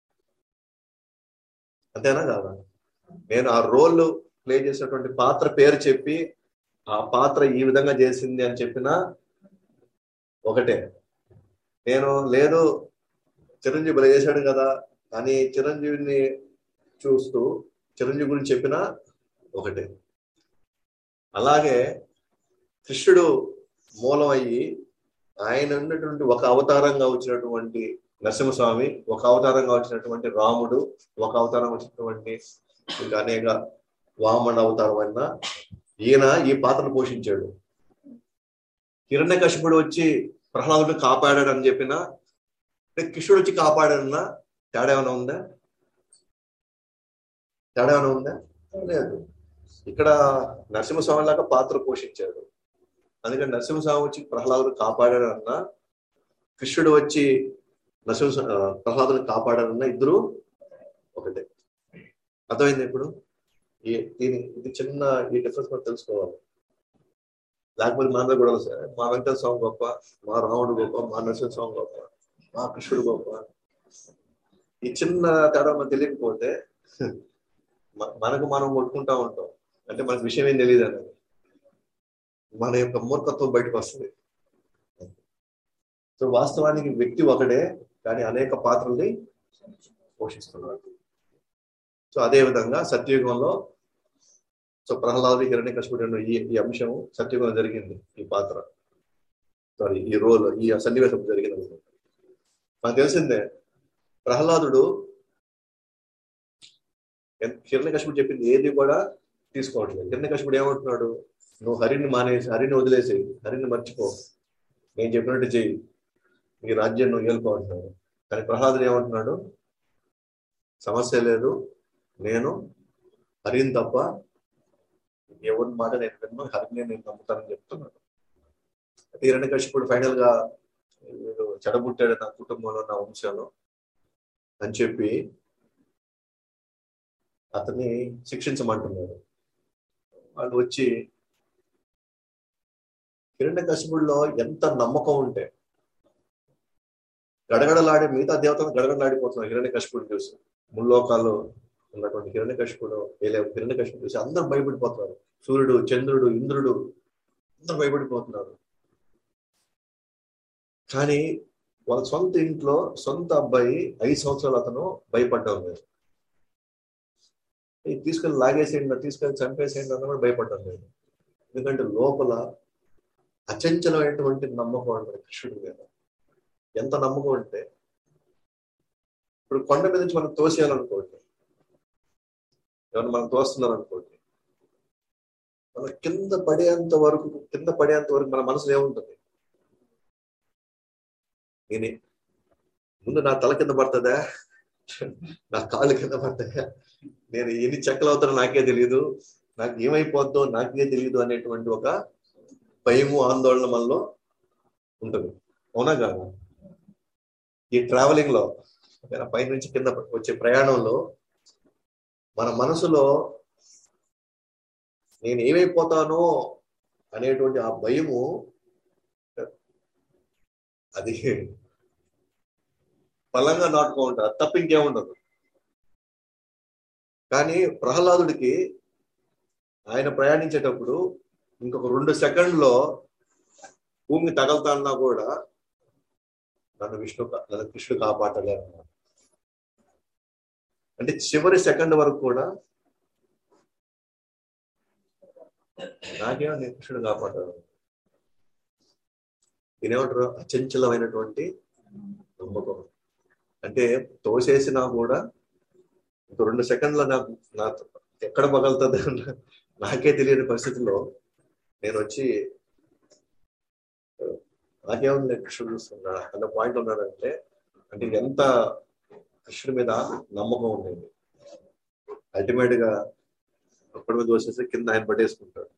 S1: అంతేనా కాదా నేను ఆ రోల్ ప్లే చేసినటువంటి పాత్ర పేరు చెప్పి ఆ పాత్ర ఈ విధంగా చేసింది అని చెప్పినా ఒకటే నేను లేదు చిరంజీవి భలే చేశాడు కదా అని చిరంజీవిని చూస్తూ చిరంజీవి గురించి చెప్పినా ఒకటే అలాగే కృష్ణుడు మూలం అయ్యి ఆయన ఉన్నటువంటి ఒక అవతారంగా వచ్చినటువంటి నరసింహస్వామి ఒక అవతారంగా వచ్చినటువంటి రాముడు ఒక అవతారం వచ్చినటువంటి ఇంకా అనేక వామన అవతారం అయినా ఈయన ఈ పాత్రను పోషించాడు హిరణ్య కశిపుడు వచ్చి ప్రహ్లాదుడు కాపాడాడు అని చెప్పిన కృష్ణుడు వచ్చి కాపాడాడన్నా తేడా ఏమైనా ఉందా తేడా ఏమైనా ఉందా లేదు ఇక్కడ నరసింహస్వామి లాగా పాత్ర పోషించాడు అందుకని నరసింహస్వామి వచ్చి ప్రహ్లాదుడు కాపాడాడన్నా కృష్ణుడు వచ్చి నరసింహ ప్రహ్లాదుని కాపాడాడన్నా ఇద్దరు ఒకటే అర్థమైంది ఇప్పుడు ఈ దీని ఇది చిన్న ఈ డిఫరెన్స్ మనం తెలుసుకోవాలి లేకపోతే మా అందరూ కూడా సార్ మా వెంకట స్వామి గొప్ప మా రాముడు గొప్ప మా నరసింహ స్వామి గొప్ప మా కృష్ణుడు గొప్ప ఈ చిన్న తేడా మనకు తెలియకపోతే మనకు మనం కొట్టుకుంటా ఉంటాం అంటే మనకు విషయం ఏం తెలియదు అనేది మన యొక్క మూర్ఖత్వం బయటకు వస్తుంది సో వాస్తవానికి వ్యక్తి ఒకడే కానీ అనేక పాత్రల్ని పోషిస్తున్నాడు సో అదే విధంగా సత్యయుగంలో సో ప్రహ్లాదు హిరణ్య కశిపుడు ఈ ఈ అంశం సత్యయుగంలో జరిగింది ఈ పాత్ర సారీ ఈ రోల్ ఈ సన్నివేశం జరిగింది మనకు తెలిసిందే ప్రహ్లాదుడు హిరణ్య కశిపుడు చెప్పింది ఏది కూడా తీసుకోవట్లేదు హిరణ్య కశిపుడు ఏమంటున్నాడు నువ్వు హరిని మానేసి హరిని వదిలేసేయి హరిని మర్చిపో నేను చెప్పినట్టు చెయ్యి నీ రాజ్యం నువ్వు ఏలుకో అంటున్నాడు కానీ ప్రహ్లాదుడు ఏమంటున్నాడు సమస్య లేదు నేను హరిని తప్ప ఎవరి మాట నేను విన్ను హరిని నేను నమ్ముతానని చెప్తున్నాడు హిరణ్య కశిపుడు ఫైనల్ గా చెడబుట్టాడు నా కుటుంబంలో నా వంశంలో అని చెప్పి అతన్ని శిక్షించమంటున్నాడు వాళ్ళు వచ్చి హిరణ్య కశిపుడిలో ఎంత నమ్మకం ఉంటే గడగడలాడి మిగతా దేవతలు గడగడలాడిపోతున్నారు హిరణ్య కశిపుడు చూసి ముల్లోకాల్లో ఉన్నటువంటి హిరణ్య కశిపుడు హిరణ్య కశిపుడు చూసి అందరు భయపడిపోతున్నారు సూర్యుడు చంద్రుడు ఇంద్రుడు అందరు భయపడిపోతున్నారు కానీ వాళ్ళ సొంత ఇంట్లో సొంత అబ్బాయి ఐదు సంవత్సరాలు అతను భయపడ్డం లేదు తీసుకెళ్ళి లాగేసేయండి తీసుకెళ్ళి చంపేసేయండి అన్న కూడా భయపడ్డం లేదు ఎందుకంటే లోపల అచంచలమైనటువంటి నమ్మకం అంటారు కృష్ణుడి మీద ఎంత నమ్మకం అంటే ఇప్పుడు కొండ మీద నుంచి మనం తోసేయాలనుకోండి ఎవరు మనం తోస్తున్నారు అనుకోండి మన కింద పడేంత వరకు కింద పడేంత వరకు మన మనసులో ఏముంటుంది నేనే ముందు నా తల కింద పడుతుందా నా కాళ్ళు కింద పడతాయా నేను ఎన్ని చెక్కలు అవుతానో నాకే తెలియదు నాకు ఏమైపోద్దో నాకే తెలియదు అనేటువంటి ఒక భయము ఆందోళన మనలో ఉంటుంది అవునా కాదు ఈ ట్రావెలింగ్ లో ఓకేనా? పై నుంచి కింద వచ్చే ప్రయాణంలో మన మనసులో నేను ఏమైపోతానో అనేటువంటి ఆ భయము అది బలంగా నాటుకో ఉంటారు తప్ప ఇంకేముండదు కానీ ప్రహ్లాదుడికి ఆయన ప్రయాణించేటప్పుడు ఇంకొక రెండు సెకండ్లో భూమి తగలుతాన్నా కూడా నన్ను విష్ణు కా- నన్ను కృష్ణుడు కాపాడలే అన్నాడు అంటే చివరి సెకండ్ వరకు కూడా నాకేమో నేను కృష్ణుడు కాపాడాడు దీనేమంటారు అచంచలమైనటువంటి నమ్మకం అంటే తోసేసినా కూడా ఇంకో రెండు సెకండ్ల నాకు నా ఎక్కడ పగలుతుంది అన్న నాకే తెలియని పరిస్థితిలో నేను వచ్చి నాకేముంది నేను కృష్ణుడు చూస్తున్నా అన్న పాయింట్ ఉన్నాడంటే అంటే ఎంత కృష్ణుడి మీద నమ్మకం ఉండేది అల్టిమేట్ గా అప్పటి మీద దోసేసి కింద ఆయన పట్టేసుకుంటాడు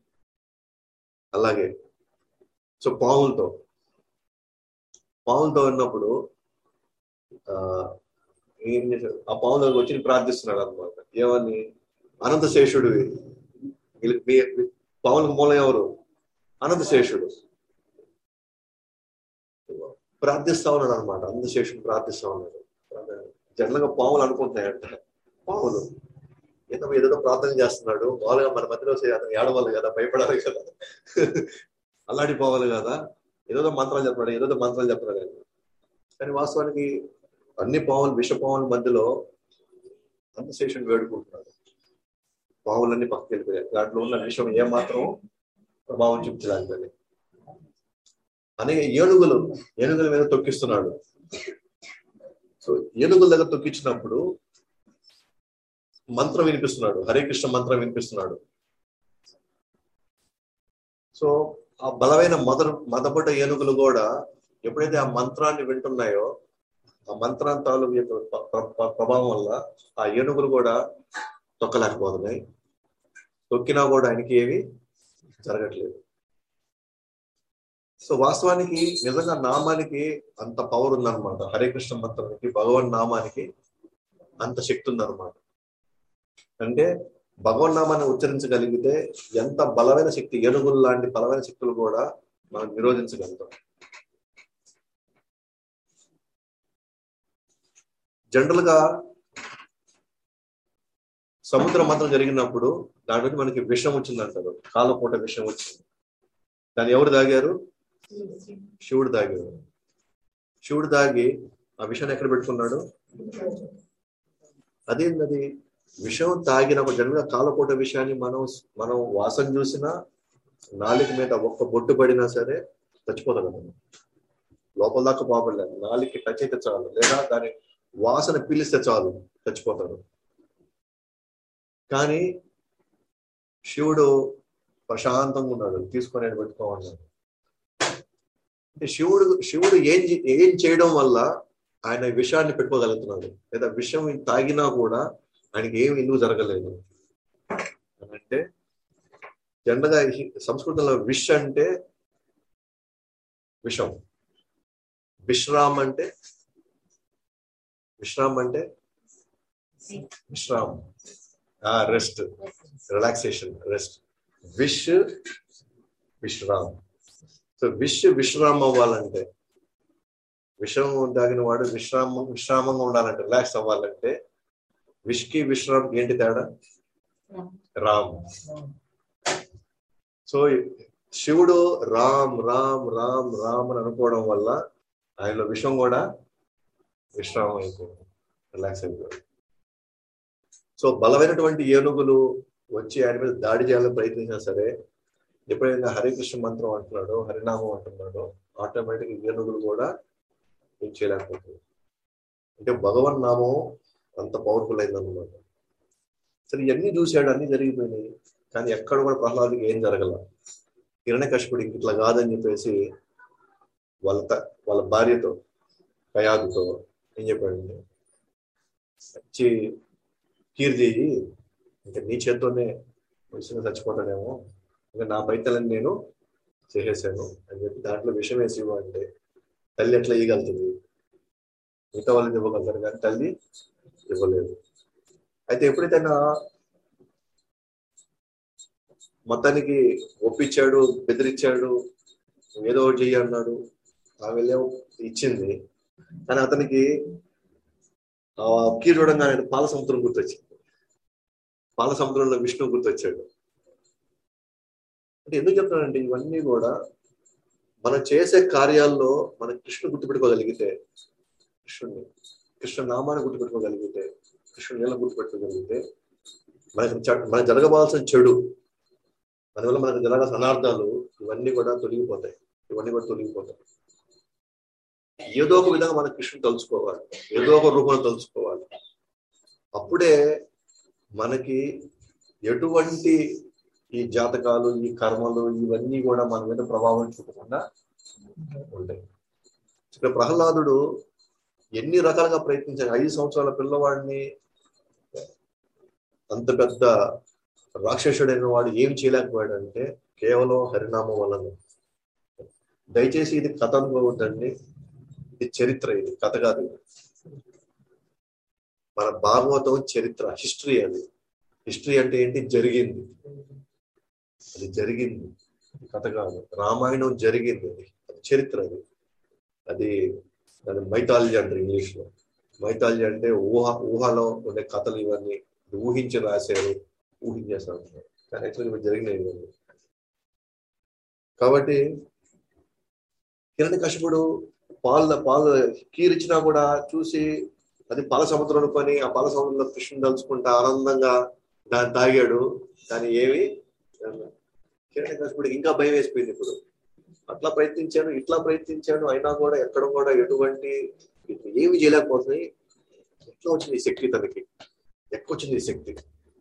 S1: అలాగే సో పాములతో పాములతో ఉన్నప్పుడు ఆ ఏం చేశాడు ఆ పాముల దగ్గరకు వచ్చి ప్రార్థిస్తున్నాడు అనమాట ఏమని అనంతశేషుడివి వీళ్ళకి మీ- మీ- పాములకు మూలం ఎవరు అనంతశేషుడు ప్రార్థిస్తా ఉన్నాడు అనమాట అనంతశేషుడు ప్రార్థిస్తా ఉన్నాడు జనరల్ గా పాములు అనుకుంటున్నాయంట పాములు ఏదో ఏదో ప్రార్థన చేస్తున్నాడు మామూలుగా మన మధ్యలో వచ్చి అతను ఏడవాలి కదా భయపడాలి కదా అల్లాడి పోవాలి కదా ఏదో మంత్రాలు చెప్తున్నాడు ఏదో మంత్రాలు చెప్తున్నాడు ఆయన. కానీ వాస్తవానికి అన్ని పాములు విష పాముల మధ్యలో అంతశేషుని వేడుకుంటున్నాడు పాములన్నీ పక్కకి వెళ్ళిపోయాయి దాంట్లో ఉన్న విషయం ఏమాత్రం ప్రభావం చూపించడానికి అనేక ఏనుగులు ఏనుగుల మీద తొక్కిస్తున్నాడు సో ఏనుగుల దగ్గర తొక్కించినప్పుడు మంత్రం వినిపిస్తున్నాడు హరే కృష్ణ మంత్రం వినిపిస్తున్నాడు సో ఆ బలమైన మద మదపట ఏనుగులు కూడా ఎప్పుడైతే ఆ మంత్రాన్ని వింటున్నాయో ఆ మంత్రాంతాలు యొక్క ప్ర- ప్ర- ప్ర- ప్రభావం వల్ల ఆ ఏనుగులు కూడా తొక్కలేకపోతున్నాయి తొక్కినా కూడా ఆయనకి ఏమి జరగట్లేదు సో వాస్తవానికి నిజంగా నామానికి అంత పవర్ ఉందన్నమాట హరే కృష్ణ మంత్రానికి భగవన్ నామానికి అంత శక్తి ఉందన్నమాట అంటే భగవన్ నామాన్ని ఉచ్చరించగలిగితే ఎంత బలమైన శక్తి ఏనుగులు లాంటి బలమైన శక్తులు కూడా మనం నిరోధించగలుగుతాం జనరల్ గా సముద్ర మంత్రం జరిగినప్పుడు దాని నుంచి మనకి విషం వచ్చింది అంటారు కాలపూట విషం వచ్చింది దాన్ని ఎవరు తాగారు శివుడు తాగారు శివుడు తాగి ఆ విషయాన్ని ఎక్కడ పెట్టుకున్నాడు అదేంటది విషం తాగినప్పుడు జనరల్గా కాలపూట విషయాన్ని మనం మనం వాసన చూసినా నాలుక మీద ఒక్క బొట్టు పడినా సరే చచ్చిపోతాం మనం లోపల దాకా బాగుపడలేదు నాలుగుకి టచ్ అయితే చాలు లేదా దాని వాసన పీలిస్తే చాలు చచ్చిపోతాడు కానీ శివుడు ప్రశాంతంగా ఉన్నాడు తీసుకొని ఆయన పెట్టుకోమన్నాడు అంటే శివుడు శివుడు ఏం చే- ఏం చేయడం వల్ల ఆయన విషయాన్ని పెట్టుకోగలుగుతున్నాడు లేదా విషయం తాగినా కూడా ఆయనకి ఏమి ఎందుకు జరగలేదు అని అంటే జనరల్గా ఈ సంస్కృతంలో విష్ అంటే విషం విశ్రామ్ అంటే విశ్రామ్ అంటే విశ్రామ్ రెస్ట్ రిలాక్సేషన్ రెస్ట్ విష్ విశ్రామ్ సో విష్ విశ్రామ్ అవ్వాలంటే విషం తాగిన వాడు విశ్రామం విశ్రామంగా ఉండాలంటే రిలాక్స్ అవ్వాలంటే విష్కి విశ్రామ్ ఏంటి తేడా రామ్ సో శివుడు రామ్ రామ్ రామ్ రామ్ అని అనుకోవడం వల్ల ఆయనలో విషం కూడా విశ్రామం అయిపోయింది రిలాక్స్ అయిపోయింది సో బలమైనటువంటి ఏనుగులు వచ్చి ఆయన మీద దాడి చేయాలని ప్రయత్నించినా సరే ఎప్పుడైనా హరికృష్ణ మంత్రం అంటున్నాడో హరినామం అంటున్నాడో ఆటోమేటిక్ ఏనుగులు కూడా ఏం చేయలేకపోతుంది అంటే భగవన్ నామం అంత పవర్ఫుల్ అయిందన్నమాట సరే ఇవన్నీ చూశాడు అన్ని జరిగిపోయినాయి కానీ ఎక్కడ కూడా ప్రహ్లాదుకి ఏం జరగల కిరణకశిపుడు ఇంక ఇట్లా కాదని చెప్పేసి వాళ్ళ త- వాళ్ళ భార్యతో కయాదుతో ఏం చెప్పాడంటే వచ్చి కీర్ చేయి ఇంకా నీ చేత్తోనే విషయంగా చచ్చిపోతాడేమో ఇంకా నా పైతలని నేను చేసేసాను అని చెప్పి దాంట్లో విషయం వేసి ఇవ్వు అంటే తల్లి ఎట్లా ఇవ్వగలుగుతుంది మిగతా వాళ్ళని ఇవ్వగలుగుతారు కానీ తల్లి ఇవ్వలేదు అయితే ఎప్పుడైతే ఆయన మొత్తానికి ఒప్పించాడు బెదిరించాడు ఏదో ఒకటి చెయ్యి అన్నాడు ఆమె ఇచ్చింది కానీ అతనికి ఆ కీ చూడంగానే పాల సముద్రం గుర్తొచ్చింది పాల సముద్రంలో విష్ణు గుర్తొచ్చాడు అంటే ఎందుకు చెప్తానంటే ఇవన్నీ కూడా మనం చేసే కార్యాల్లో మన కృష్ణుడు గుర్తుపెట్టుకోగలిగితే కృష్ణుడిని కృష్ణ నామాన్ని గుర్తుపెట్టుకోగలిగితే కృష్ణుని నీళ్ళ గుర్తుపెట్టుకోగలిగితే మనకి చె- మనకు జరగవలసిన చెడు మన వల్ల మనకు జరగాల్సిన అనార్థాలు ఇవన్నీ కూడా తొలగిపోతాయి ఇవన్నీ కూడా తొలగిపోతాయి ఏదో ఒక విధంగా మన కృష్ణుని తలుచుకోవాలి ఏదో ఒక రూపంలో తలుచుకోవాలి అప్పుడే మనకి ఎటువంటి ఈ జాతకాలు ఈ కర్మలు ఇవన్నీ కూడా మన మీద ప్రభావం చూపకుండా ఉంటాయి ఇక్కడ ప్రహ్లాదుడు ఎన్ని రకాలుగా ప్రయత్నించాడు ఐదు సంవత్సరాల పిల్లవాడిని అంత పెద్ద రాక్షసుడైన వాడు ఏం చేయలేకపోయాడు అంటే కేవలం హరినామం వలన దయచేసి ఇది కథ అనుకోవద్దండి ఇది చరిత్ర ఇది కథ కాదు ఇది. మన భాగవతం చరిత్ర హిస్టరీ అది హిస్టరీ అంటే ఏంటి జరిగింది అది జరిగింది ఇది కథ కాదు రామాయణం జరిగింది అది అది చరిత్ర అది అది దాని మైథాలజీ అంటారు ఇంగ్లీష్ లో మైథాలజీ అంటే ఊహ ఊహలో ఉండే కథలు ఇవన్నీ ఊహించి రాశారు ఊహించేస్తారు కానీ యాక్చువల్గా ఇవి జరిగినాయి ఇవన్నీ కాబట్టి కిరణ్ కశ్యపుడు పాల పాలు కీరిచ్చినా కూడా చూసి అది పాల సముద్రం అనుకొని ఆ పాల సముద్రంలో కృష్ణుని తలుచుకుంటా ఆనందంగా దాన్ని తాగాడు కానీ ఏమి కిరణ్ కశ్యపుడికి ఇంకా భయం వేసిపోయింది ఇప్పుడు అట్లా ప్రయత్నించాను ఇట్లా ప్రయత్నించాను అయినా కూడా ఎక్కడ కూడా ఎటువంటి ఏమి చేయలేకపోతున్నాయి ఎట్లా వచ్చింది ఈ శక్తి తనకి ఎక్కడ వచ్చింది ఈ శక్తి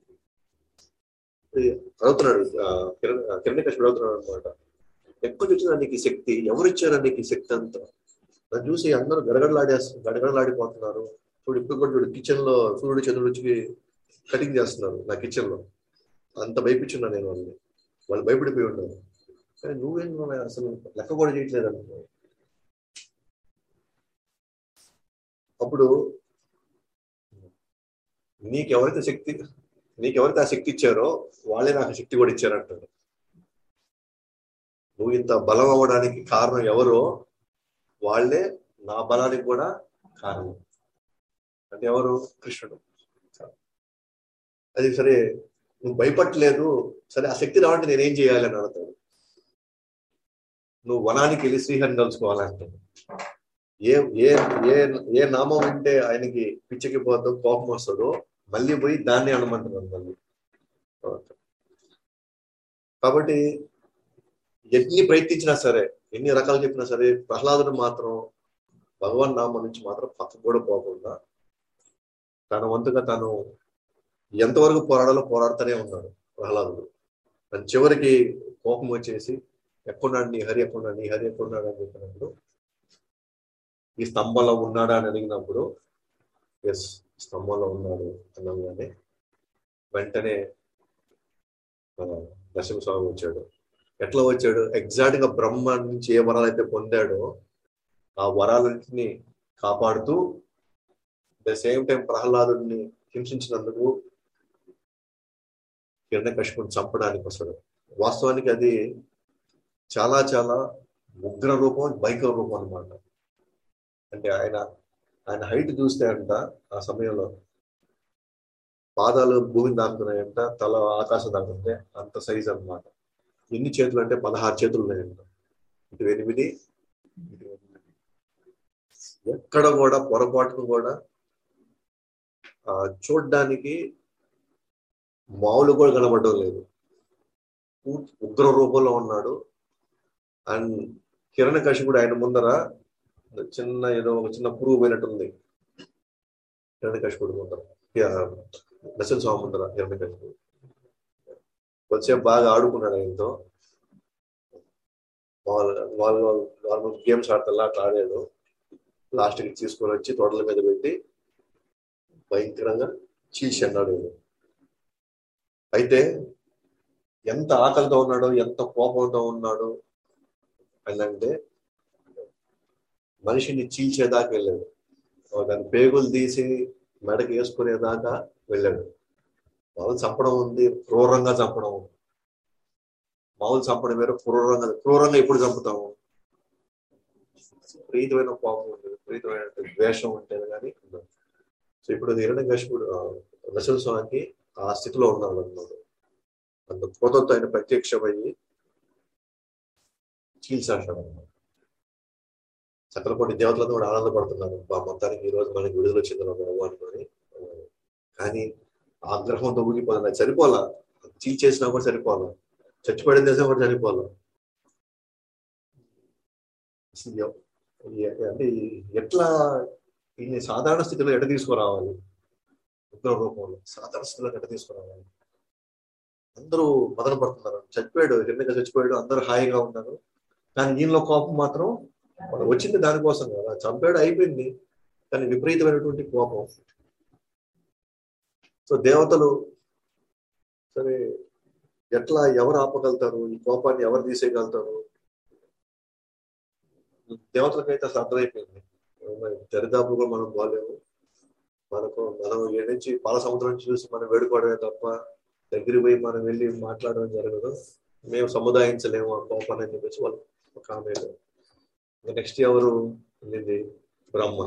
S1: ఇది అడుగుతున్నాడు ఆ, కిరణ్ కిరణ్ కశ్యపుడు అడుగుతున్నాడు అనమాట ఎక్కడి వచ్చిందా నీకు ఈ శక్తి ఎవరు ఇచ్చారా నీకు ఈ శక్తి అంతా నన్ను చూసి అందరూ గడగడలాడేస్తారు గడగడలాడిపోతున్నారు చూడు ఇప్పుడు కూడా చూడు కిచెన్ లో సూర్యుడు చంద్రుడు వచ్చి కటింగ్ చేస్తున్నారు నా కిచెన్ లో అంత భయపించున్నా నేను వాళ్ళని వాళ్ళు భయపడిపోయి ఉన్నారు కానీ నువ్వేం నువ్వు అసలు లెక్క కూడా చేయట్లేదు అనుకో అప్పుడు నీకెవరైతే శక్తి నీకెవరైతే ఆ శక్తి ఇచ్చారో వాళ్ళే నాకు శక్తి కూడా ఇచ్చారంటారు నువ్వు ఇంత బలం అవ్వడానికి కారణం ఎవరో వాళ్ళే నా బలానికి కూడా కారణం అంటే ఎవరు కృష్ణుడు అది సరే నువ్వు భయపడలేదు సరే ఆ శక్తి రావంటే నేనేం చేయాలి అని అడుగుతాడు నువ్వు వనానికి వెళ్ళి శ్రీహరిని కలుసుకోవాలంటాడు ఏ ఏ ఏ ఏ నామం వింటే ఆయనకి పిచ్చికి పోతుందో కోపం వస్తుందో మళ్ళీ పోయి దాన్ని అనమంటున్నాను మళ్ళీ కాబట్టి ఎన్ని ప్రయత్నించినా సరే ఎన్ని రకాలు చెప్పినా సరే ప్రహ్లాదుడు మాత్రం భగవాన్ నామం నుంచి మాత్రం పక్కకు కూడా పోకుండా తన వంతుగా తను ఎంతవరకు పోరాడాలో పోరాడుతూనే ఉన్నాడు ప్రహ్లాదుడు తను చివరికి కోపం వచ్చేసి ఎక్కడున్నాడు నీ హరి ఎక్కడున్నాడు నీ హరి ఎక్కడున్నాడు అని చెప్పినప్పుడు ఈ స్తంభంలో ఉన్నాడా అని అడిగినప్పుడు ఎస్ స్తంభంలో ఉన్నాడు అనగానే వెంటనే ఆ, నరసింహస్వామి వచ్చాడు ఎట్లా వచ్చాడు ఎగ్జాక్ట్ గా బ్రహ్మ నుంచి ఏ వరాలు అయితే పొందాడో ఆ వరాలన్నింటినీ కాపాడుతూ ద సేమ్ టైం ప్రహ్లాదుడిని హింసించినందుకు హిరణ్యకశిపుని చంపడానికి వస్తాడు వాస్తవానికి అది చాలా చాలా ఉగ్ర రూపం భయంకర రూపం అన్నమాట అంటే ఆయన ఆయన హైట్ చూస్తే అంట ఆ సమయంలో పాదాలు భూమిని దాటుతున్నాయంట తల ఆకాశం దాటుతుంటే అంత సైజ్ అన్నమాట ఎన్ని చేతులు అంటే పదహారు చేతులు ఉన్నాయంట ఇటు ఎనిమిది ఇటు ఎనిమిది ఎక్కడ కూడా పొరపాటును కూడా ఆ చూడ్డానికి మామూలు కూడా కనబడడం లేదు ఉ- ఉగ్ర రూపంలో ఉన్నాడు అండ్ కిరణ కశిపుడు ఆయన ముందర చిన్న ఏదో ఒక చిన్న పురుగు పోయినట్టుంది కిరణ కశిపుడు ముందర నరసింహ స్వామి ముందర కిరణ కశిపుడు కొద్దిసేపు బాగా ఆడుకున్నాడు ఆయనతో వాళ్ళు వాళ్ళు వాళ్ళు గేమ్స్ ఆడతా అట్లా ఆడాడు లాస్ట్కి తీసుకొని వచ్చి తొడల మీద పెట్టి భయంకరంగా చీల్చి అన్నాడు అయితే ఎంత ఆకలితో ఉన్నాడో ఎంత కోపంతో ఉన్నాడో అని అంటే మనిషిని చీల్చేదాకా వెళ్ళాడు దాని పేగులు తీసి మెడకి వేసుకునేదాకా వెళ్ళాడు మామూలు చంపడం ఉంది క్రూరంగా చంపడం ఉంది మామూలు చంపడం వేరే క్రూరంగా క్రూరంగా ఎప్పుడు చంపుతాము ప్రీతమైన కోపం ఉంటుంది ప్రీతమైన ద్వేషం ఉంటుంది కానీ ఉండదు. సో ఇప్పుడు హిరణ్య కశిపుడు రసల స్వామికి ఆ స్థితిలో ఉన్నాడు అన్నమాట అంత కోపంతో ఆయన ప్రత్యక్షమయ్యి చీల్చాడు అనమాట సకల కోటి దేవతలతో కూడా ఆనందపడుతున్నారు మా మొత్తానికి ఈ రోజు మనకి విడుదల చెందిన బాబు అనుకొని ఆ, కానీ ఆగ్రహంతో ఊగిపోతుంది సరిపోలా చీల్చేసినా కూడా సరిపోలా చచ్చిపోయిన దేశం కూడా సరిపోలా అసలు ఎవ- ఎ- అంటే ఎట్లా ఇన్ని సాధారణ స్థితిలో ఎట తీసుకురావాలి ఉగ్ర రూపంలో సాధారణ స్థితిలో ఎట తీసుకురావాలి అందరూ మదన పడుతున్నారు చచ్చిపోయాడు ఎన్నిక చచ్చిపోయాడు అందరూ హాయిగా ఉన్నారు కానీ ఈయనలో కోపం మాత్రం వాడు వచ్చింది దానికోసం కదా చంపాడు అయిపోయింది కానీ విపరీతమైనటువంటి కోపం సో దేవతలు సరే ఎట్లా ఎవరు ఆపగలుగుతారు ఈ కోపాన్ని ఎవరు తీసేయగలుగుతారు దేవతలకైతే అసలు అర్థమైపోయింది మరి దరిదాపులు కూడా మనం బాగాలేము మనకు మనం ఏ నుంచి పాల సముద్రం నుంచి చూసి మనం వేడుకోవడమే తప్ప దగ్గరికి పోయి మనం వెళ్ళి మాట్లాడడం జరగదు మేము సముదాయించలేము ఆ కోపాన్ని అని చెప్పేసి వాళ్ళు ఒక ఆమె నెక్స్ట్ ఎవరు వెళ్ళింది బ్రహ్మ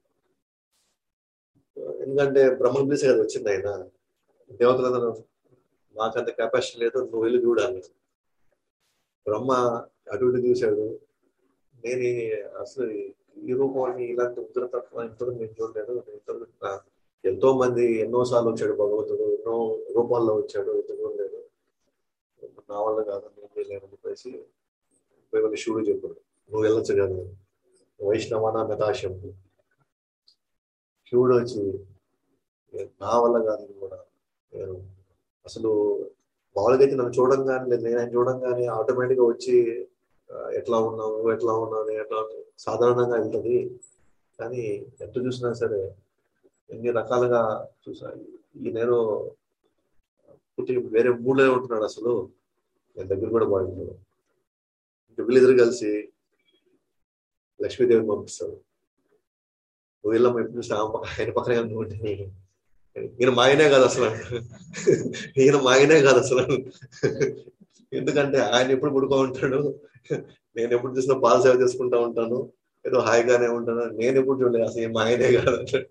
S1: ఎందుకంటే బ్రహ్మను పిలిచి కదా వచ్చింది ఆయన దేవతలందరూ మాకంత కెపాసిటీ లేదు నువ్వు వెళ్ళి చూడాలి బ్రహ్మ అటు ఇటు చూశాడు నేను ఈ- అసలు ఈ రూపాన్ని ఇలాంటి ఉగ్రతత్వం ఇంతవరకు నేను చూడలేదు నేను ఇంతవరకు నా- ఎంతో మంది ఎన్నో సార్లు వచ్చాడు భగవంతుడు ఎన్నో రూపాల్లో వచ్చాడు ఇంత చూడలేదు నా వల్ల కాదు నేను చేయలేను అని చెప్పేసి పోయి వాళ్ళ శివుడు చెప్పాడు నువ్వు వెళ్ళొచ్చు కదా వైష్ణవాన మెతాశం శివుడు వచ్చి నా వల్ల కాదు ఇది కూడా నేను అసలు మామూలుగా అయితే నన్ను చూడంగానే లేదు నేను ఆయన చూడంగానే ఆటోమేటిక్ గా వచ్చి ఆ, ఎట్లా ఉన్నావు నువ్వు ఎట్లా ఉన్నావు నేను ఎట్లా ఉన్నావు? సాధారణంగా వెళ్తుంది కానీ ఎంత చూసినా సరే ఎన్ని రకాలుగా చూసా ఈ నేను పుట్టి వేరే మూడే ఉంటున్నాడు అసలు నేను దగ్గర కూడా బాగుంటాడు ఇంకా వీళ్ళిద్దరు కలిసి లక్ష్మీదేవిని పంపిస్తాడు నువ్వు వెళ్ళమ్మ ఎప్పుడు చూసినా ఆమె పక్క- ఆయన పక్కనే నువ్వు ఉంటే ఈయన మాయనే కాదు అసలు ఈయన మాయనే కాదు అసలు ఎందుకంటే ఆయన ఎప్పుడు పడుకో ఉంటాడు నేను ఎప్పుడు చూసినా పాల సేవ చేసుకుంటా ఉంటాను ఏదో హాయిగానే ఉంటాను నేను ఎప్పుడు చూడలేదు అసలు ఈయన మాయనే కాదు అంటాడు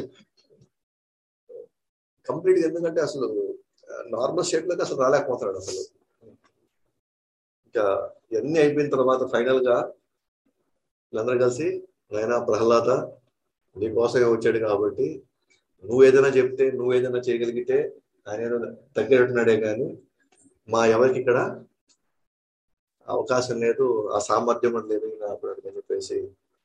S1: కంప్లీట్ ఎందుకంటే అసలు నార్మల్ స్టేట్ లోకి అసలు రాలేకపోతాడు అసలు ఇంకా ఇవన్నీ అయిపోయిన తర్వాత ఫైనల్ గా వీళ్ళందరూ కలిసి నాయన ప్రహ్లాద నీకోసమే వచ్చాడు కాబట్టి నువ్వు ఏదైనా చెప్తే నువ్వు ఏదైనా చేయగలిగితే ఆయన ఏదో దగ్గరుంటున్నాడే కానీ మా ఎవరికి ఇక్కడ అవకాశం లేదు ఆ సామర్థ్యం కూడా లేదు ఈయన అప్పుడు అని చెప్పేసి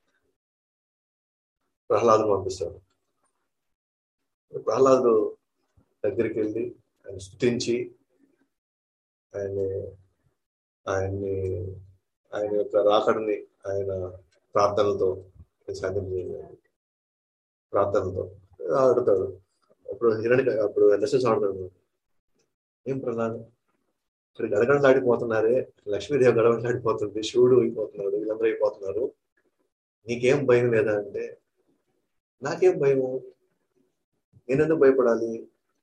S1: ప్రహ్లాదు పంపిస్తాడు ప్రహ్లాదు దగ్గరికి వెళ్ళి ఆయన స్థుతించి ఆయన ఆయన్ని ఆయన యొక్క రాకడిని ఆయన ప్రార్థనలతో సాధించాలి ప్రార్థనతో ఆడుతాడు అప్పుడు హిరణ్య అప్పుడు ఎల్ఎస్ఎస్ ఆడుతాడు ఏం ప్రధానం ఇక్కడ గడగడలాడిపోతున్నారే లక్ష్మీదేవి గడగడలాడిపోతుంది శివుడు అయిపోతున్నాడు వీళ్ళందరూ అయిపోతున్నారు నీకేం భయం లేదా అంటే నాకేం భయము నేనెందుకు భయపడాలి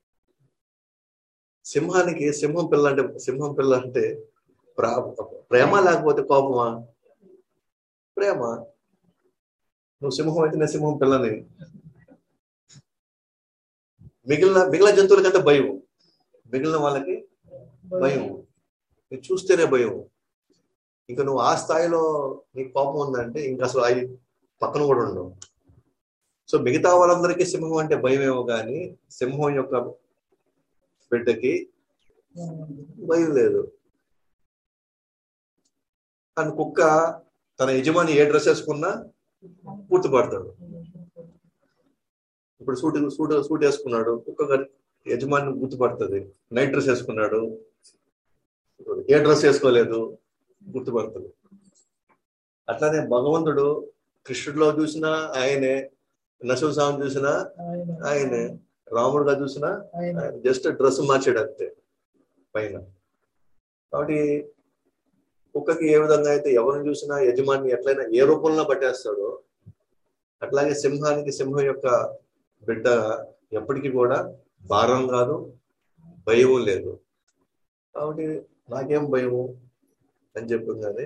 S1: సింహానికి సింహం పిల్ల అంటే సింహం పిల్ల అంటే ప్రా- ప్రేమ లేకపోతే కోపమా ప్రేమ నువ్వు సింహం అయితే నేను సింహం పిల్లని మిగిలిన మిగిలిన జంతువులకంటే భయం మిగిలిన వాళ్ళకి భయం నువ్వు చూస్తేనే భయం ఇంకా నువ్వు ఆ స్థాయిలో నీకు కోపం ఉందంటే ఇంకా అసలు అవి పక్కన కూడా ఉండవు సో మిగతా వాళ్ళందరికీ సింహం అంటే భయమేమో కానీ సింహం యొక్క బిడ్డకి భయం లేదు కానీ కుక్క తన యజమాని ఏ డ్రెస్ వేసుకున్నా గుర్తుపడతాడు ఇప్పుడు సూట్ సూట్ సూట్ వేసుకున్నాడు కుక్క గ- యజమాని గుర్తుపడుతుంది నైట్ డ్రెస్ వేసుకున్నాడు ఏ డ్రెస్ వేసుకోలేదు గుర్తుపడుతుంది అట్లానే భగవంతుడు కృష్ణుడిలో చూసినా ఆయనే నరసింహస్వామి చూసినా
S2: ఆయన
S1: ఆయనే రాముడుగా చూసినా
S2: ఆయన
S1: జస్ట్ డ్రెస్ మార్చాడు అంతే పైన కాబట్టి కుక్కకి ఏ విధంగా అయితే ఎవరిని చూసినా యజమాని ఎట్లయినా ఏ రూపంలో పట్టేస్తాడో అట్లాగే సింహానికి సింహం యొక్క బిడ్డ ఎప్పటికీ కూడా భారం కాదు భయం లేదు కాబట్టి నాకేం భయము అని చెప్పిందని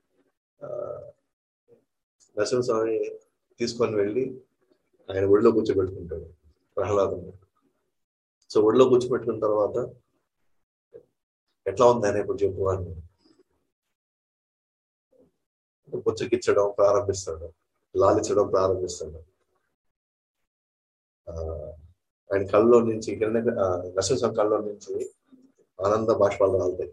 S1: నరసింహస్వామి తీసుకొని వెళ్ళి ఆయన ఒడిలో కూర్చోబెట్టుకుంటాడు ప్రహ్లాదం సో ఒడిలో కూర్చోబెట్టుకున్న తర్వాత ఎట్లా ఉంది అని ఇప్పుడు చెప్పు అని బుచ్చకిచ్చడం ప్రారంభిస్తాడు లాలించడం ప్రారంభిస్తాడు ఆ, ఆయన కళ్ళలో నుంచి కిరణ్ నరసింహ కళ్ళలో నుంచి ఆనంద బాష్పాలు రాలుతాయి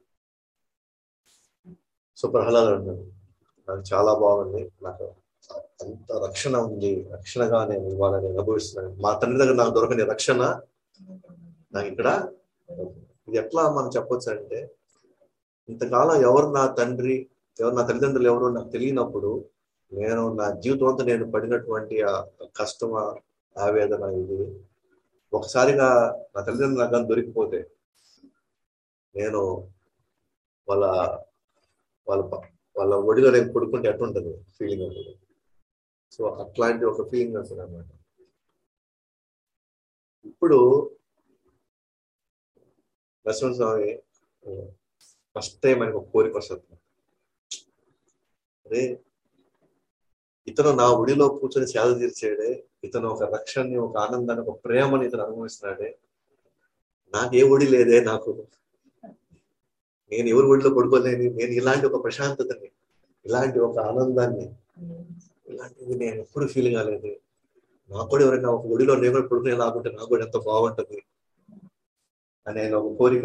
S1: సో ప్రహ్లాదు అంటాడు నాకు చాలా బాగుంది నాకు అంత రక్షణ ఉంది రక్షణగా నేను ఇవాళ నేను అనుభవిస్తున్నాను మా తండ్రి దగ్గర నాకు దొరకని రక్షణ నాకు ఇక్కడ ఇది ఎట్లా మనం చెప్పొచ్చు అంటే ఇంతకాలం ఎవరు నా తండ్రి ఎవరు నా తల్లిదండ్రులు ఎవరు నాకు తెలియనప్పుడు నేను నా జీవితం అంతా నేను పడినటువంటి ఆ కష్టం ఆ ఆవేదన ఇది ఒకసారిగా నా తల్లిదండ్రులు నాకు కానీ దొరికిపోతే నేను వాళ్ళ వాళ్ళ ప- వాళ్ళ ఒడిలో నేను పడుకుంటే ఎట్లుంటది ఫీలింగ్ ఉంటుంది సో అట్లాంటి ఒక ఫీలింగ్ వస్తుంది అనమాట ఇప్పుడు నరసింహస్వామి ఫస్ట్ టైం ఆయనకు ఒక కోరిక వస్తుంది అరే ఇతను నా ఒడిలో కూర్చొని సేద తీర్చాడే ఇతను ఒక రక్షణని ఒక ఆనందాన్ని ఒక ప్రేమని ఇతను అనుభవిస్తున్నాడే నాకు ఏ ఒడి లేదే నాకు నేను ఎవరి ఒడిలో పడుకోలేని నేను ఇలాంటి ఒక ప్రశాంతతని ఇలాంటి ఒక ఆనందాన్ని ఇలాంటిది నేను ఎప్పుడు ఫీల్ కాలేదు నాకు కూడా ఎవరైనా ఒక ఒడిలో నేను కూడా పడుకునే లాగుంటే నాకు కూడా ఎంత బాగుంటుంది అనే ఒక కోరిక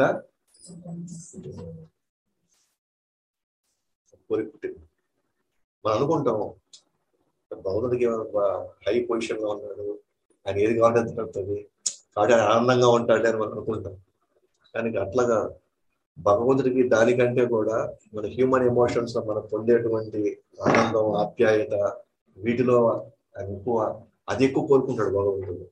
S1: కోరిక పుట్టింది మనం అనుకుంటాం భగవంతుడికి హై పొజిషన్ లో ఉన్నాడు ఆయన ఏది కావాలంటే అది దొరుకుతుంది కాబట్టి ఆయన ఆనందంగా ఉంటాడు అని మనం అనుకుంటాం కానీ అట్లాగా భగవంతుడికి దానికంటే కూడా మన హ్యూమన్ ఎమోషన్స్ లో మనం పొందేటువంటి ఆనందం ఆప్యాయత వీటిలో ఆయన ఎక్కువ అది ఎక్కువ కోరుకుంటాడు భగవంతుడు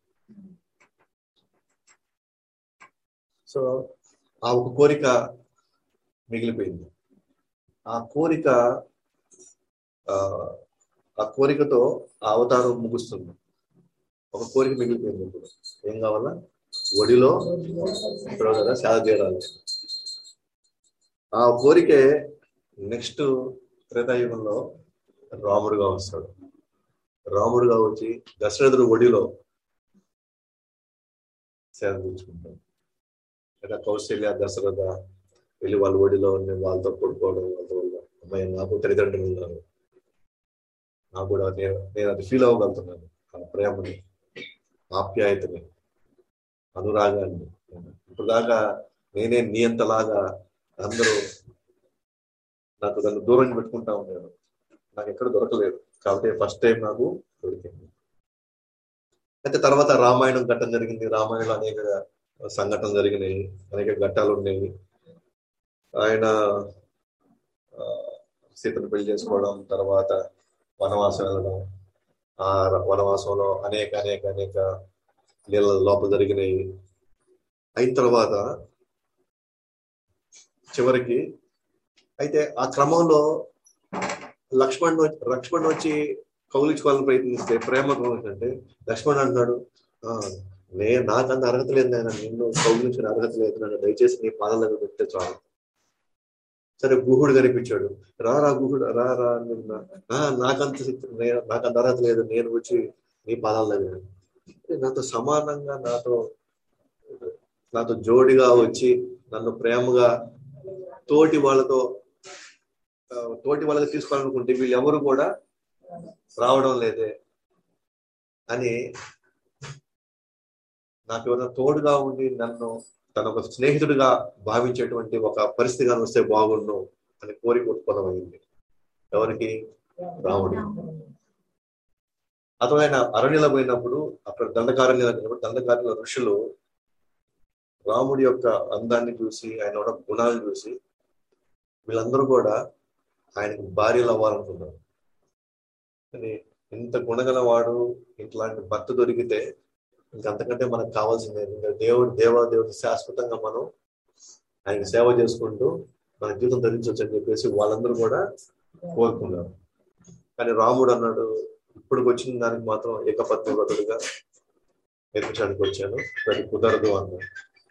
S1: సో ఆ ఒక కోరిక మిగిలిపోయింది ఆ కోరిక ఆ ఆ కోరికతో ఆ అవతారం ముగుస్తుంది ఒక కోరిక మిగిలిపోయింది ఇప్పుడు ఏం కావాలా ఒడిలో ఇక్కడ కదా సేద తీరాలి ఆ కోరికే నెక్స్ట్ త్రేతాయుగంలో రాముడుగా వస్తాడు రాముడుగా వచ్చి దశరథుడు ఒడిలో సేద తీర్చుకుంటాడు లేదా కౌశల్య దశరథ వెళ్ళి వాళ్ళ ఒడిలో ఉండి వాళ్ళతో పడుకోవడం వాళ్ళతో వల్ల అమ్మాయి నాకు తల్లిదండ్రులు ఉన్నారు నాకు కూడా నేను నేను అది ఫీల్ అవ్వగలుగుతున్నాను ఆ ప్రేమని ఆప్యాయతని అనురాగాన్ని ఇప్పుడు దాకా నేనే నీ అంతలాగా అందరూ నాకు దాన్ని దూరం పెట్టుకుంటా ఉన్నాను నాకు ఎక్కడ దొరకలేదు కాబట్టి ఫస్ట్ టైం నాకు దొరికింది అయితే తర్వాత రామాయణం ఘట్టం జరిగింది రామాయణంలో అనేక సంఘటనలు జరిగినాయి అనేక ఘట్టాలు ఉన్నాయి ఆయన ఆ, సీతను పెళ్లి చేసుకోవడం తర్వాత వనవాసం వెళ్ళడం ఆ వనవాసంలో అనేక అనేక అనేక లీలల లోపల జరిగినాయి అయిన తర్వాత చివరికి అయితే ఆ క్రమంలో లక్ష్మణ్ లక్ష్మణ్ వచ్చి కౌలించుకోవాలని ప్రయత్నిస్తే ప్రేమ అంటే లక్ష్మణ్ అంటున్నాడు "ఆ, నే నాకంత అర్హత లేదు నాయన నిన్ను కౌలించిన అర్హత లేదు నన్ను దయచేసి నీ పాదాల దగ్గర పెడితే చాలు సరే గుహుడు కనిపించాడు రా రా గుహుడు రా రా నిన్న "ఆ, నాకంత శక్తి- నేను- నాకంత అర్హత లేదు నేను వచ్చి నీ పాదాల దగ్గర నాతో సమానంగా నాతో నాతో జోడిగా వచ్చి నన్ను ప్రేమగా తోటి వాళ్ళతో ఆ, తోటి వాళ్ళకి తీసుకోవాలనుకుంటే వీళ్ళు ఎవరు కూడా రావడం లేదే అని నాకు ఎవరైనా తోడుగా ఉండి నన్ను తన ఒక స్నేహితుడిగా భావించేటువంటి ఒక పరిస్థితి కానీ వస్తే బాగుండు అని కోరిక ఉత్పన్నమైంది ఎవరికి రాముడు అతను ఆయన అరణ్యలో పోయినప్పుడు అక్కడ దండకారణ్యం వెళ్ళినప్పుడు దండకారణ్య ఋషులు రాముడి యొక్క అందాన్ని చూసి ఆయన ఉన్న గుణాలు చూసి వీళ్ళందరూ కూడా ఆయనకు భార్యలు అవ్వాలనుకున్నారు అని ఇంత గుణగలవాడు ఇట్లాంటి భర్త దొరికితే ఇంకంతకంటే మనకు కావాల్సిందే ఇంకా దేవుడు దేవా దేవుడు శాశ్వతంగా మనం ఆయన సేవ చేసుకుంటూ మన జీవితం ధరించవచ్చు అని చెప్పేసి వాళ్ళందరూ కూడా కోరుకున్నారు కానీ రాముడు అన్నాడు ఇప్పుడు వచ్చిన దానికి మాత్రం ఏకపత్ని వ్రతుడుగా నేర్పించడానికి వచ్చాను అది కుదరదు అన్నాడు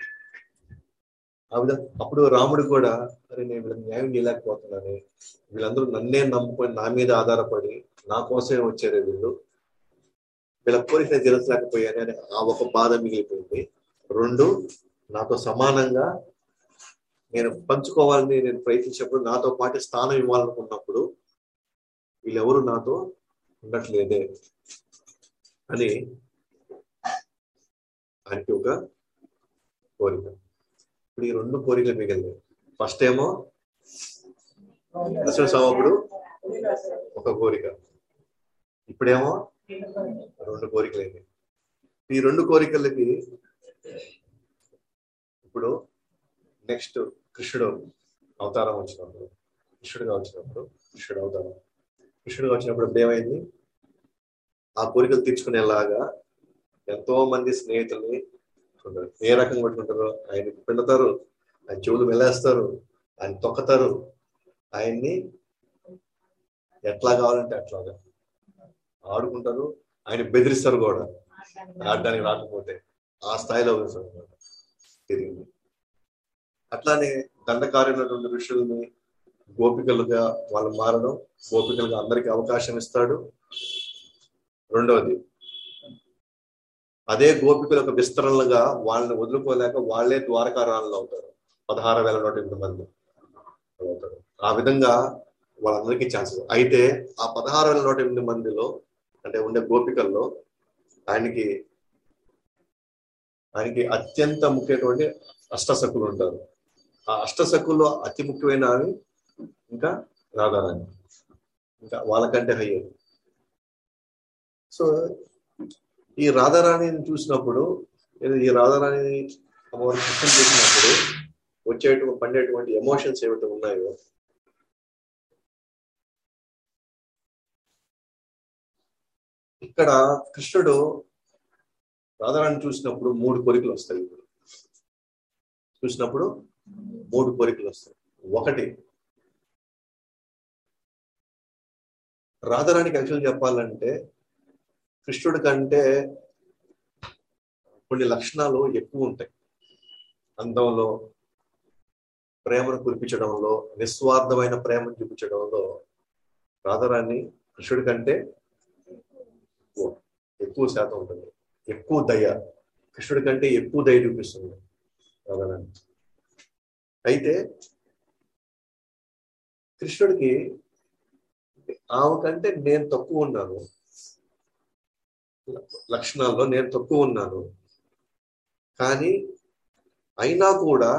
S1: ఆ విధంగా అప్పుడు రాముడు కూడా అరే నేను వీళ్ళకి న్యాయం చేయలేకపోతున్నాను వీళ్ళందరూ నన్నే నమ్ముకొని నా మీద ఆధారపడి నా కోసమే వచ్చారు వీళ్ళు వీళ్ళ కోరిక నేను తీర్చలేకపోయాను అని ఆ ఒక బాధ మిగిలిపోయింది రెండు నాతో సమానంగా నేను పంచుకోవాలని నేను ప్రయత్నించినప్పుడు నాతో పాటు స్థానం ఇవ్వాలనుకున్నప్పుడు వీళ్ళెవరు నాతో ఉండట్లేదే అని ఆయనకి ఒక కోరిక ఇప్పుడు ఈ రెండు కోరికలు మిగిలినాయి ఫస్ట్ ఏమో దర్శన సమాపుడు ఒక కోరిక ఇప్పుడేమో రెండు కోరికలు అయినాయి ఈ రెండు కోరికలకి ఇప్పుడు నెక్స్ట్ కృష్ణుడు అవతారం వచ్చినప్పుడు కృష్ణుడుగా వచ్చినప్పుడు కృష్ణుడు అవతారం కృష్ణుడుగా వచ్చినప్పుడు ఇప్పుడు ఏమైంది ఆ కోరికలు తీర్చుకునేలాగా ఎంతో మంది స్నేహితుల్ని ఉంటారు. ఏ రకంగా పెట్టుకుంటారు ఆయన పిండుతారు ఆయన చెవులు వెళ్ళేస్తారు ఆయన తొక్కతారు ఆయన్ని ఎట్లా కావాలంటే అట్లాగా ఆడుకుంటారు ఆయన బెదిరిస్తారు కూడా ఆడడానికి రాకపోతే ఆ స్థాయిలో వెళ్తారు తిరిగి అట్లానే దండకార్యమైనటువంటి ఋషుల్ని గోపికలుగా వాళ్ళు మారడం గోపికలుగా అందరికి అవకాశం ఇస్తాడు రెండవది అదే గోపికలు ఒక విస్తరణలుగా వాళ్ళని వదులుకోలేక వాళ్ళే ద్వారకారాలు అవుతారు పదహారు వేల నూట ఎనిమిది మంది అవుతారు ఆ విధంగా వాళ్ళందరికీ ఛాన్సెస్ అయితే ఆ పదహారు వేల నూట ఎనిమిది మందిలో అంటే ఉండే గోపికల్లో ఆయనకి ఆయనకి అత్యంత ముఖ్యమైనటువంటి అష్టసకులు ఉంటారు ఆ అష్టసకుల్లో అతి ముఖ్యమైన ఆమె ఇంకా రాధారాణి ఇంకా వాళ్ళకంటే హయ్యర్ సో ఈ రాధారాణిని చూసినప్పుడు లేదా ఈ రాధారాణిని అమ్మవారి కృష్ణ చేసినప్పుడు వచ్చేటువంటి పండేటువంటి ఎమోషన్స్ ఏవైతే ఉన్నాయో ఇక్కడ కృష్ణుడు రాధారాణి చూసినప్పుడు మూడు కోరికలు వస్తాయి ఇప్పుడు చూసినప్పుడు మూడు కోరికలు వస్తాయి ఒకటి రాధారాణికి యాక్చువల్ చెప్పాలంటే కృష్ణుడి కంటే కొన్ని లక్షణాలు ఎక్కువ ఉంటాయి అందంలో ప్రేమను కురిపించడంలో నిస్వార్థమైన ప్రేమను చూపించడంలో రాధారాణి కృష్ణుడి కంటే ఎక్కువ ఎక్కువ శాతం ఉంటుంది ఎక్కువ దయ కృష్ణుడి కంటే ఎక్కువ దయ చూపిస్తుంది రాధారాణి అయితే కృష్ణుడికి ఆమె కంటే నేను తక్కువ ఉన్నాను లక్షణాల్లో నేను తక్కువ ఉన్నాను కానీ అయినా కూడా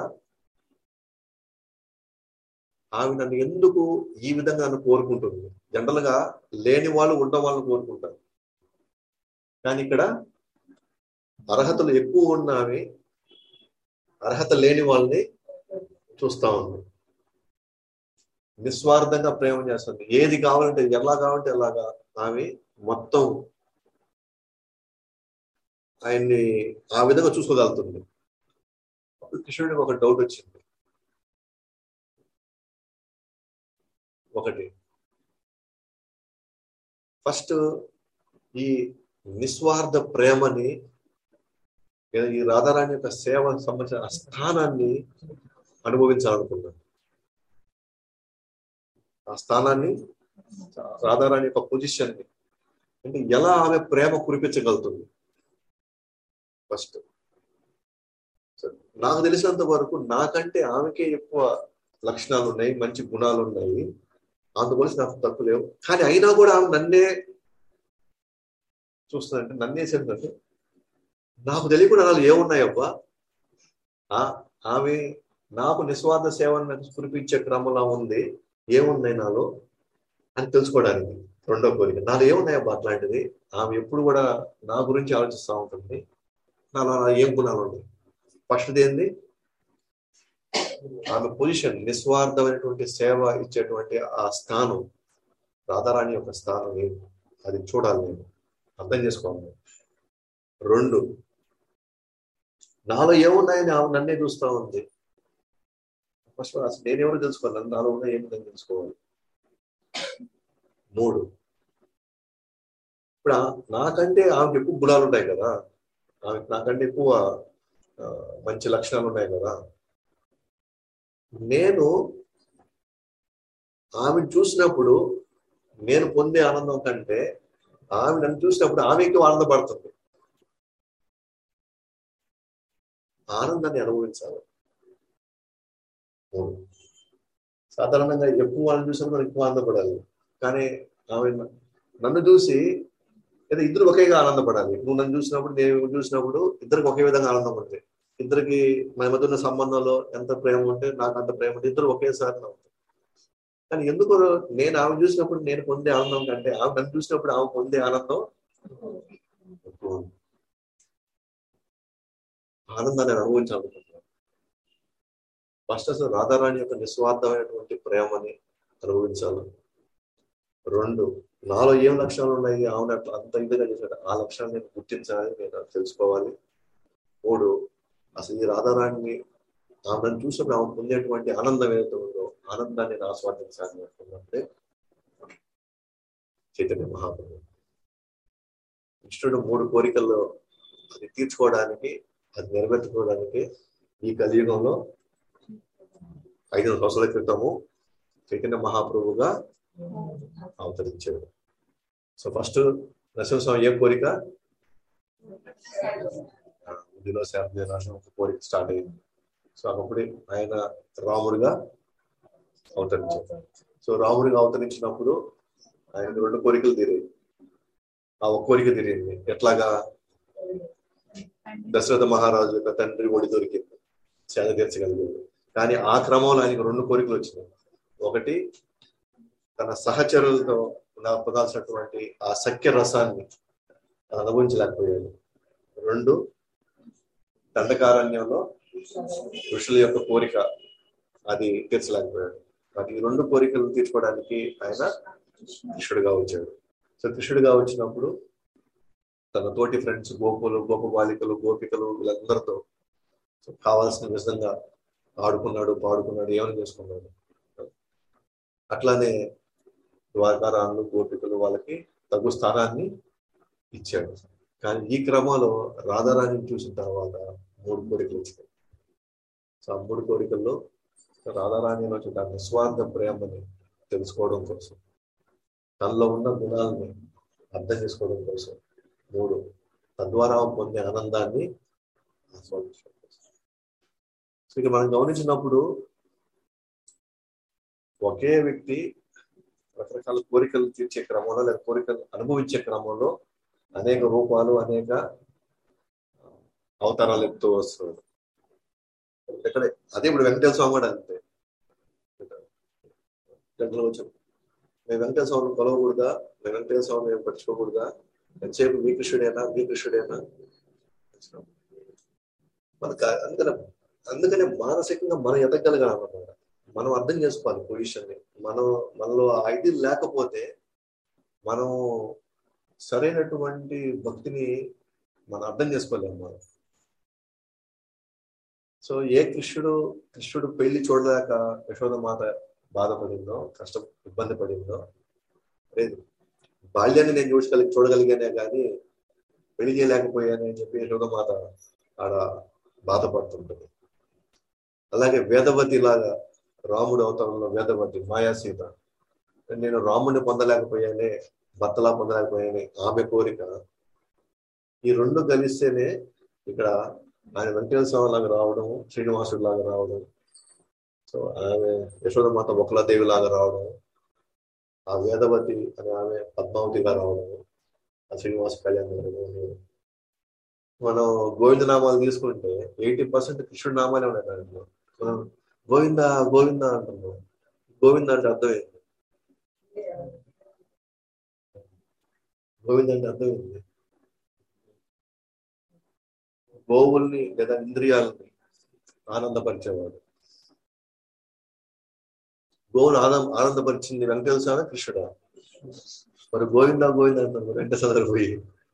S1: ఆమె నన్ను ఎందుకు ఈ విధంగా నన్ను కోరుకుంటుంది జనరల్ గా లేని వాళ్ళు ఉన్న వాళ్ళని కోరుకుంటారు కానీ ఇక్కడ అర్హతలు ఎక్కువ ఉన్న ఆమె అర్హత లేని వాళ్ళని చూస్తా ఉంది నిస్వార్థంగా ప్రేమ చేస్తుంది ఏది కావాలంటే ఎలా కావాలంటే ఎలాగా ఆమె మొత్తం ఆయన్ని ఆ విధంగా చూసుకోగలుగుతుంది అప్పుడు కృష్ణుడికి ఒక డౌట్ వచ్చింది ఒకటి ఫస్ట్ ఈ నిస్వార్థ ప్రేమని లేదా ఈ రాధారాణి యొక్క సేవ సంబంధించిన ఆ స్థానాన్ని అనుభవించాలనుకున్నాను ఆ స్థానాన్ని రాధారాణి యొక్క పొజిషన్ ని అంటే ఎలా ఆమె ప్రేమ కురిపించగలుగుతుంది ఫస్ట్ నాకు తెలిసినంత వరకు నాకంటే ఆమెకే ఎక్కువ లక్షణాలు ఉన్నాయి మంచి గుణాలు ఉన్నాయి అందువల్ల నాకు తప్పు లేవు కానీ అయినా కూడా ఆమె నన్నే చూస్తుందంటే నన్నే చేస్తుందంటే నాకు తెలియకుండా నాలో ఏమున్నాయబ్బా ఆ ఆమె నాకు నిస్వార్థ సేవను కురిపించే క్రమంలో ఉంది ఏమున్నాయి నాలో అని తెలుసుకోవడానికి రెండో కోరిక నాలో ఏమున్నాయబ్బా అట్లాంటిది ఆమె ఎప్పుడు కూడా నా గురించి ఆలోచిస్తూ ఉంటుంది నాలో ఏం గుణాలు ఉన్నాయి ఫస్ట్ ఏంది ఆమె పొజిషన్ నిస్వార్థమైనటువంటి సేవ ఇచ్చేటువంటి ఆ స్థానం రాధారాణి యొక్క స్థానం ఏంటి అది చూడాలి నేను అర్థం చేసుకోవాలి నేను. రెండు నాలో ఏమున్నాయని ఆమె నన్నే చూస్తా ఉంది ఫస్ట్ అసలు నేనెవరో తెలుసుకోవాలి నన్ను నాలో ఉన్నాయి ఏమి నేను తెలుసుకోవాలి మూడు ఇప్పుడు ఆ- నాకంటే ఆమెకు ఎక్కువ గుణాలు ఉంటాయి కదా ఆమెకు నాకంటే ఎక్కువ ఆ, మంచి లక్షణాలు ఉన్నాయి కదా నేను ఆమెను చూసినప్పుడు నేను పొందే ఆనందం కంటే ఆమె నన్ను చూసినప్పుడు ఆమె ఎక్కువ ఆనందపడుతుంది ఆనందాన్ని అనుభవించాలి మూడు. సాధారణంగా ఎక్కువ వాళ్ళని చూసినప్పుడు మనం ఎక్కువ ఆనందపడాలి కానీ ఆమె న- నన్ను చూసి ఏదో ఇద్దరు ఒకేగా ఆనందపడాలి నువ్వు నన్ను చూసినప్పుడు నేను చూసినప్పుడు ఇద్దరికి ఒకే విధంగా ఆనందం ఉంటుంది ఇద్దరికి మన మధ్య ఉన్న సంబంధంలో ఎంత ప్రేమ ఉంటే నాకు అంత ప్రేమ ఉంటే ఇద్దరు ఒకేసారి నవ్వుతారు కానీ ఎందుకు నేను ఆమె చూసినప్పుడు నేను పొందే ఆనందం కంటే ఆమె నన్ను చూసినప్పుడు ఆమె పొందే ఆనందం ఎక్కువ ఉంది. ఆనందాన్ని అనుభవించాలనుకుంటున్నాను ఫస్ట్ అసలు రాధారాణి యొక్క నిస్వార్థమైనటువంటి ప్రేమని అనుభవించాలి రెండు నాలో ఏం లక్షణాలు ఉన్నాయి ఆమె అట్లా అంత ఇదిగా చేశాడు ఆ లక్షణాన్ని నేను గుర్తించాలి నేను తెలుసుకోవాలి మూడు అసలు ఈ రాధారాణిని ఆమెను చూసినప్పుడు ఆమె పొందేటువంటి ఆనందం ఏదైతే ఉందో ఆనందాన్ని నేను ఆస్వాదించాలి అనుకున్నప్పుడే చైతన్య మహాప్రభు కృష్ణుడు మూడు కోరికల్లో అది తీర్చుకోవడానికి అది నెరవేర్చుకోవడానికి ఈ కలియుగంలో ఐదు సంవత్సరాల క్రితము చైతన్య మహాప్రభుగా అవతరించాడు సో ఫస్ట్ నరసింహస్వామి ఏ కోరిక ఆ, ఉదిలో సేవ చేయాలని ఒక కోరిక స్టార్ట్ అయింది సో అప్పుడు ఆయన రాముడిగా అవతరించాడు సో రాముడిగా అవతరించినప్పుడు ఆయన రెండు కోరికలు తీరాయి ఆ ఒక కోరిక తీరింది ఎట్లాగా దశరథ మహారాజు యొక్క తండ్రి ఒడి దొరికింది సేద తీర్చగలిగాడు కానీ ఆ క్రమంలో ఆయనకు రెండు కోరికలు వచ్చినాయి ఒకటి తన సహచరులతో నా పొందాల్సినటువంటి ఆ సఖ్య రసాన్ని అనుభవించలేకపోయాడు రెండు దండకారణ్యంలో ఋషుల యొక్క కోరిక అది తీర్చలేకపోయాడు మరి ఈ రెండు కోరికలు తీర్చుకోవడానికి ఆయన కృష్ణుడిగా వచ్చాడు సో కృష్ణుడిగా వచ్చినప్పుడు తన తోటి ఫ్రెండ్స్ గోపులు గోప బాలికలు గోపికలు వీళ్ళందరితో సో కావాల్సిన విధంగా ఆడుకున్నాడు పాడుకున్నాడు ఏమైనా చేసుకున్నాడు అట్లానే ద్వారకారాలు గోపికలు వాళ్ళకి తగు స్థానాన్ని ఇచ్చాడు కానీ ఈ క్రమంలో రాధారాణిని చూసిన తర్వాత మూడు కోరికలు వచ్చినాయి సో ఆ మూడు కోరికల్లో రాధారాణిలో వచ్చిన నిస్వార్థ ప్రేమని తెలుసుకోవడం కోసం తనలో ఉన్న గుణాలని అర్థం చేసుకోవడం కోసం మూడు తద్వారా పొందే ఆనందాన్ని ఆస్వాదించడం కోసం సో ఇక మనం గమనించినప్పుడు ఒకే వ్యక్తి రకరకాల కోరికలు తీర్చే క్రమంలో లేదా కోరికలు అనుభవించే క్రమంలో అనేక రూపాలు అనేక అవతారాలు ఎత్తుతూ వస్తున్నాడు ఇక్కడ అదే ఇప్పుడు వెంకటేశ్వర స్వామి కూడా అంతే గంటలో వచ్చాం మేము వెంకటేశ్వర స్వామిని కొలవకూడదా మేము వెంకటేశ్వర స్వామిని ఏం పట్టించుకోకూడదా ఎంతసేపు మీ కృష్ణుడేనా మీ కృష్ణుడేనా మనకు అందుకనే అందుకనే మానసికంగా మనం ఎదగలగాలన్నమాట మనం అర్థం చేసుకోవాలి పొజిషన్ ని మనం మనలో ఆ ఇది లేకపోతే మనం సరైనటువంటి భక్తిని మనం అర్థం చేసుకోలేము మనం సో ఏ కృష్ణుడు కృష్ణుడు పెళ్లి చూడలేక యశోద మాత బాధపడిందో కష్టం ఇబ్బంది పడిందో లేదు బాల్యాన్ని నేను చూడగలి చూడగలిగానే కానీ పెళ్లి చేయలేకపోయాను అని చెప్పి యశోద మాత ఆడ బాధపడుతుంటుంది అలాగే వేదవతి లాగా రాముడు అవతారంలో వేదవతి మాయా సీత నేను రాముడిని పొందలేకపోయానే భర్తలా పొందలేకపోయానే ఆమె కోరిక ఈ రెండు కలిస్తేనే ఇక్కడ ఆయన వెంకటేశ్వర స్వామి లాగా రావడం శ్రీనివాసుడు లాగా రావడం సో ఆమె యశోదమాత బొక్కలాదేవి లాగా రావడం ఆ వేదవతి అనే ఆమె పద్మావతిగా రావడం ఆ శ్రీనివాస కళ్యాణ్ మనం గోవింద నామాలు తీసుకుంటే ఎయిటీ పర్సెంట్ కృష్ణుడి నామాలే ఉన్నాయి దాంట్లో మనం గోవింద గోవింద అంటున్నాం గోవింద అంటే అర్థం ఏంటి గోవింద అంటే అర్థం ఏంటి గోవుల్ని లేదా ఇంద్రియాలని ఆనందపరిచేవాడు గోవును ఆనంద ఆనందపరిచింది వెంకటేశ్వర స్వామి కృష్ణుడా మరి గోవిందా గోవింద అంటారు రెండు సార్లు పోయి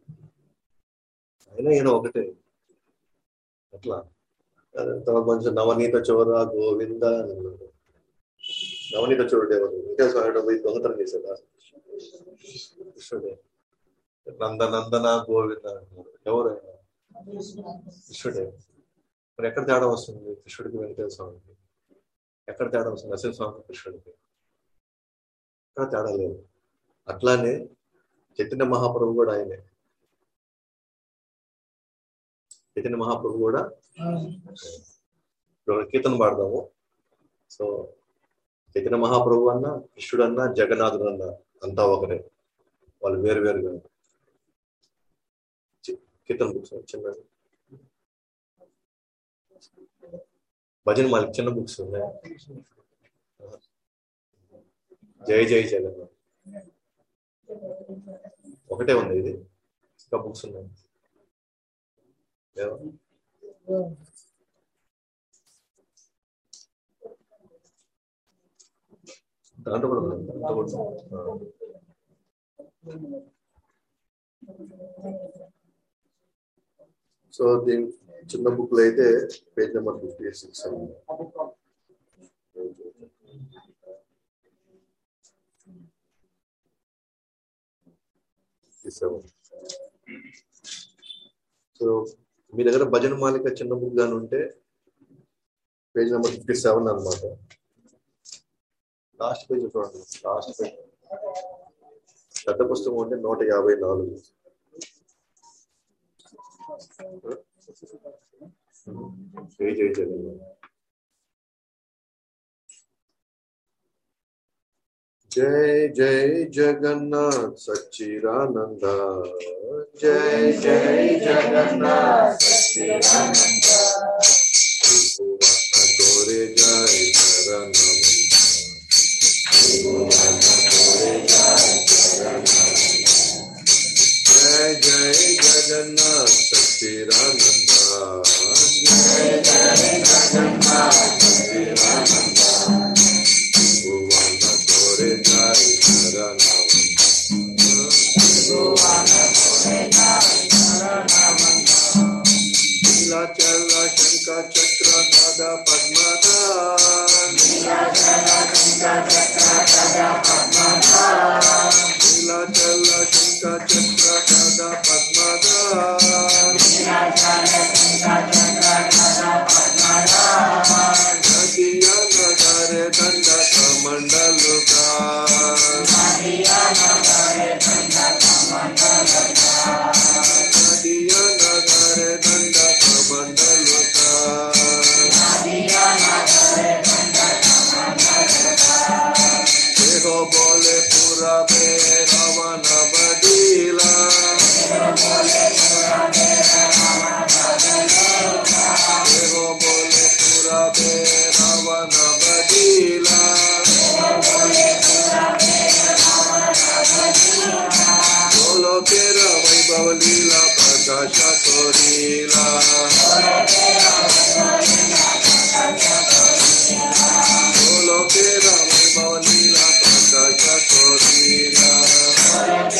S1: అయినా ఈయన ఒకటే అట్లా తర్వాత కొంచెం నవనీత చోర గోవింద అని అన్నారు. నవనీత చోరుడు ఎవరు వెంకటేశ్వర పోయి దొంగతనం చేశాడా కృష్ణుడే నంద నందన గోవింద అంటున్నారు ఎవరు ఆయన? కృష్ణుడే మరి ఎక్కడ తేడా వస్తుంది కృష్ణుడికి వెంకటేశ్వర స్వామికి ఎక్కడ తేడా వస్తుంది నరసింహ స్వామికి కృష్ణుడికి ఎక్కడ తేడా లేదు అట్లానే చైతన్య మహాప్రభు కూడా ఆయనే చైతన్య మహాప్రభు కూడా ఇప్పుడు కీర్తన పాడదాము సో చైతన్య మహాప్రభు అన్న కృష్ణుడు అన్న జగన్నాథుడు అన్న అంతా ఒకరే వాళ్ళు వేరు వేరు కాదు చి- కీర్తన బుక్స్ చిన్న భజన మాలిక్ చిన్న బుక్స్ ఉన్నాయి జై జై జగన్నాథ్ ఒకటే ఉంది ఇది ఇంకా బుక్స్ ఉన్నాయి లేవా? దాంట్లో కూడా ఉంది. దాంట్లో కూడా ఉంది. ఆ. సో దీని చిన్న బుక్ లో అయితే page number fifty six so మీ దగ్గర భజన మాలిక చిన్న బుక్ గాని ఉంటే పేజ్ నెంబర్ ఫిఫ్టీ సెవెన్ అనమాట లాస్ట్ పేజ్ చూడండి లాస్ట్ పేజ్ పెద్ద పుస్తకం ఉంటే నూట యాభై నాలుగు పేజ్ అయితే जय जय जगन्नाथ सच्चिदानंद जय जय जगन्नाथ सच्चिदानंद त्रिभुवन तोरे जय शरणवंद त्रिभुवन तोरे जय शरणवंद जय जय जगन्नाथ सच्चिदानंद जय जय जगन्नाथ सच्चिदानंद भुवन तोरे जय शरणवंद नीलाचल शंकर चक्र गदा पद्मधान नीलाचल शंकर चक्र गदा पद्मधान नदिया नगर दंड कमंडल नदिया नगर दंड कमंडल देखो बोले पूरा में रवन बदीला देखो बोले पूरा में रवन बदीला बोलो तेरा वैभव लीला प्रकाश तोरीला बोलो तेरा वैभव लीला प्रकाश तोरीला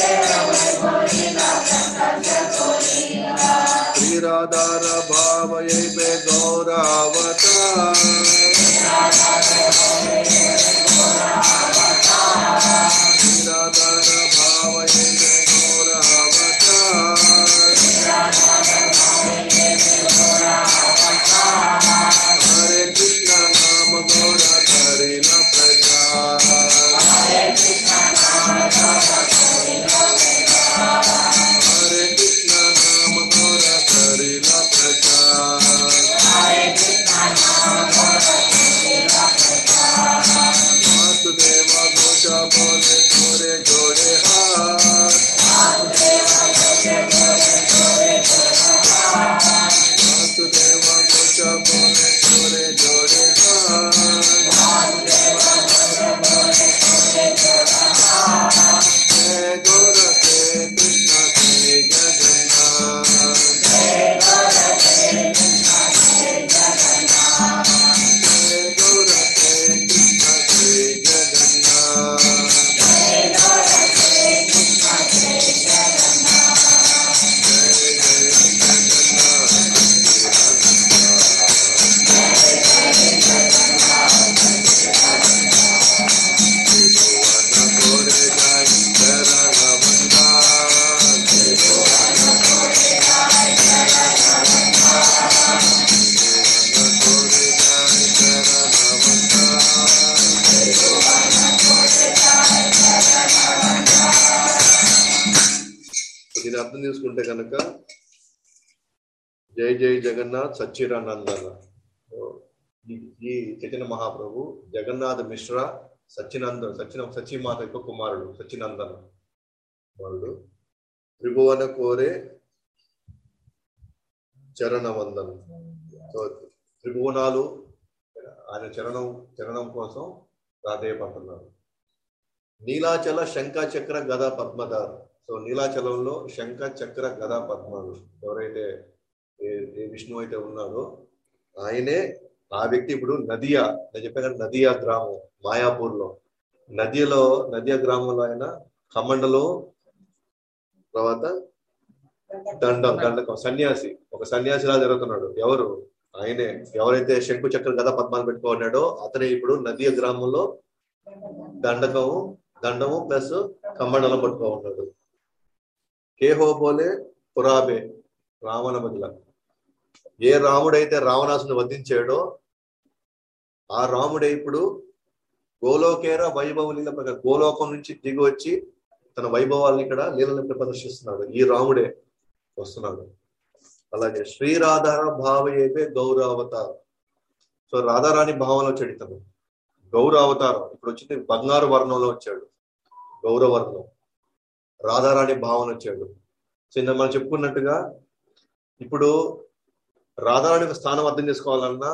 S1: దీని అర్థం తీసుకుంటే కనుక జై జై జగన్నాథ్ సచ్చిరానందన ఈ ఈ చైతన్య మహాప్రభు జగన్నాథ్ మిశ్రా సచ్చినంద సచిన సచిమాత యొక్క కుమారుడు సచ్చినందన కుమారుడు త్రిభువన కోరే చరణ వందనం సో త్రిభువనాలు ఆయన చరణం చరణం కోసం ప్రాధేయపడుతున్నారు నీలాచల శంఖ చక్ర గద పద్మధార్ సో నీలాచలంలో శంఖ చక్ర గద పద్మాలు ఎవరైతే ఏ ఏ విష్ణువు అయితే ఉన్నారో ఆయనే ఆ వ్యక్తి ఇప్పుడు నదియా నేను చెప్పాను కదా, నదియా గ్రామం మాయాపూర్ లో నదిలో నదియా గ్రామంలో ఆయన కమండలో తర్వాత దండం దండకం సన్యాసి ఒక సన్యాసిలా జరుగుతున్నాడు ఎవరు ఆయనే ఎవరైతే శంకు చక్ర గద పద్మాలు పెట్టుకున్నాడో అతనే ఇప్పుడు నదియా గ్రామంలో దండకము దండము ప్లస్ కమండలం పట్టుకో ఉన్నాడు కేహో బోలే పురాబే రావణ బదుల ఏ రాముడైతే రావణాసుని వధించాడో ఆ రాముడే ఇప్పుడు గోలోకేర వైభవ లీల ప్రకారం గోలోకం నుంచి దిగి వచ్చి తన వైభవాలను ఇక్కడ లీలను ప్రదర్శిస్తున్నాడు ఈ రాముడే వస్తున్నాడు అలాగే శ్రీరాధార భావయేపే గౌరవతారం సో రాధారాణి భావంలో వచ్చాడు ఇతను గౌరవ అవతారం ఇప్పుడు వచ్చింది బంగారు వర్ణంలో వచ్చాడు గౌరవ వర్ణం రాధారాణి భావన వచ్చాడు సో ఇంత మనం చెప్పుకున్నట్టుగా ఇప్పుడు రాధారాణి యొక్క స్థానం అర్థం చేసుకోవాలన్నా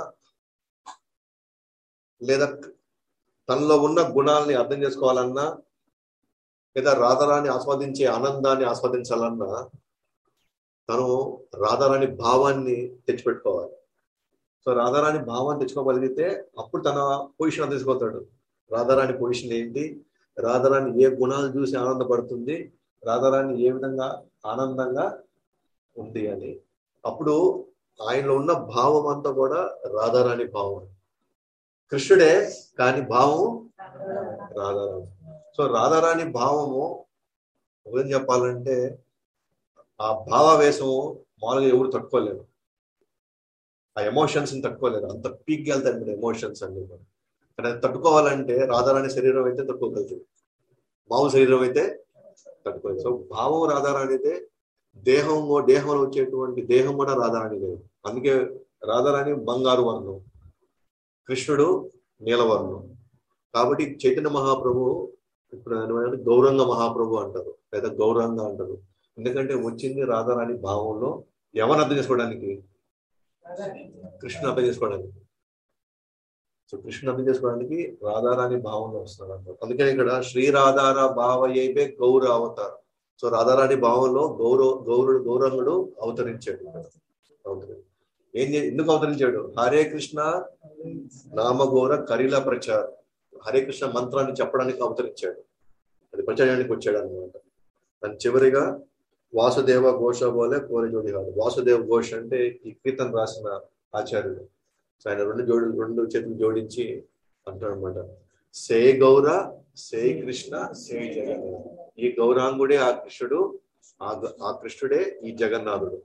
S1: లేదా తనలో ఉన్న గుణాలని అర్థం చేసుకోవాలన్నా లేదా రాధారాణి ఆస్వాదించే ఆనందాన్ని ఆస్వాదించాలన్నా తను రాధారాణి భావాన్ని తెచ్చిపెట్టుకోవాలి సో రాధారాణి భావాన్ని తెచ్చుకోగలిగితే అప్పుడు తన పొజిషన్ అర్థం చేసుకోతాడు రాధారాణి పొజిషన్ ఏంటి రాధారాణి ఏ గుణాలు చూసి ఆనందపడుతుంది రాధారాణి ఏ విధంగా ఆనందంగా ఉంది అని అప్పుడు ఆయనలో ఉన్న భావం అంతా కూడా రాధారాణి భావం కృష్ణుడే కానీ భావం రాధారాణి సో రాధారాణి భావము ఏం చెప్పాలంటే ఆ భావావేశము మామూలుగా ఎవరు తట్టుకోలేరు ఆ ఎమోషన్స్ ని తట్టుకోలేరు అంత పీక్ వెళ్తాయి మీరు ఎమోషన్స్ అన్ని కూడా కానీ అది తట్టుకోవాలంటే రాధారాణి శరీరం అయితే తట్టుకోగలుగుతుంది మామూలు శరీరం అయితే తట్టుకోలేదు సో భావం రాధారాణిదే దేహం కూ- దేహంలో వచ్చేటువంటి దేహం కూడా రాధారాణి లేదు అందుకే రాధారాణి బంగారు వర్ణం కృష్ణుడు నీలవర్ణం కాబట్టి చైతన్య మహాప్రభు ఇప్పుడు ఆయన ఏమంటారు? గౌరంగ మహాప్రభు అంటారు లేదా గౌరంగ అంటారు ఎందుకంటే వచ్చింది రాధారాణి భావంలో ఎవరిని అర్థం చేసుకోవడానికి కృష్ణ అర్థం చేసుకోవడానికి సో కృష్ణ అర్థం చేసుకోవడానికి రాధారాణి భావంలో వస్తున్నాడు అన్నమాట అందుకని ఇక్కడ శ్రీ రాధార భావయేబే గౌర అవతారం సో రాధారాణి భావంలో గౌరవ గౌరుడు గౌరంగుడు అవతరించాడు ఇక్కడ. అవతరి ఏం చే- ఎందుకు అవతరించాడు హరే కృష్ణ నామగౌర కరిల ప్రచార్ హరే కృష్ణ మంత్రాన్ని చెప్పడానికి అవతరించాడు అది ప్రచారానికి వచ్చాడు అనమాట దాని చివరిగా వాసుదేవ ఘోష బోలే కోరి జోడిహాడు వాసుదేవ ఘోష్ అంటే ఈ కీర్తన రాసిన ఆచార్యుడు సో ఆయన రెండు జోడి రెండు చేతులు జోడించి అంటాడు అనమాట సే గౌర సే కృష్ణ సే జగన్నాథ్ ఈ గౌరాంగుడే ఆ కృష్ణుడు ఆ గ- ఆ కృష్ణుడే ఈ జగన్నాథుడు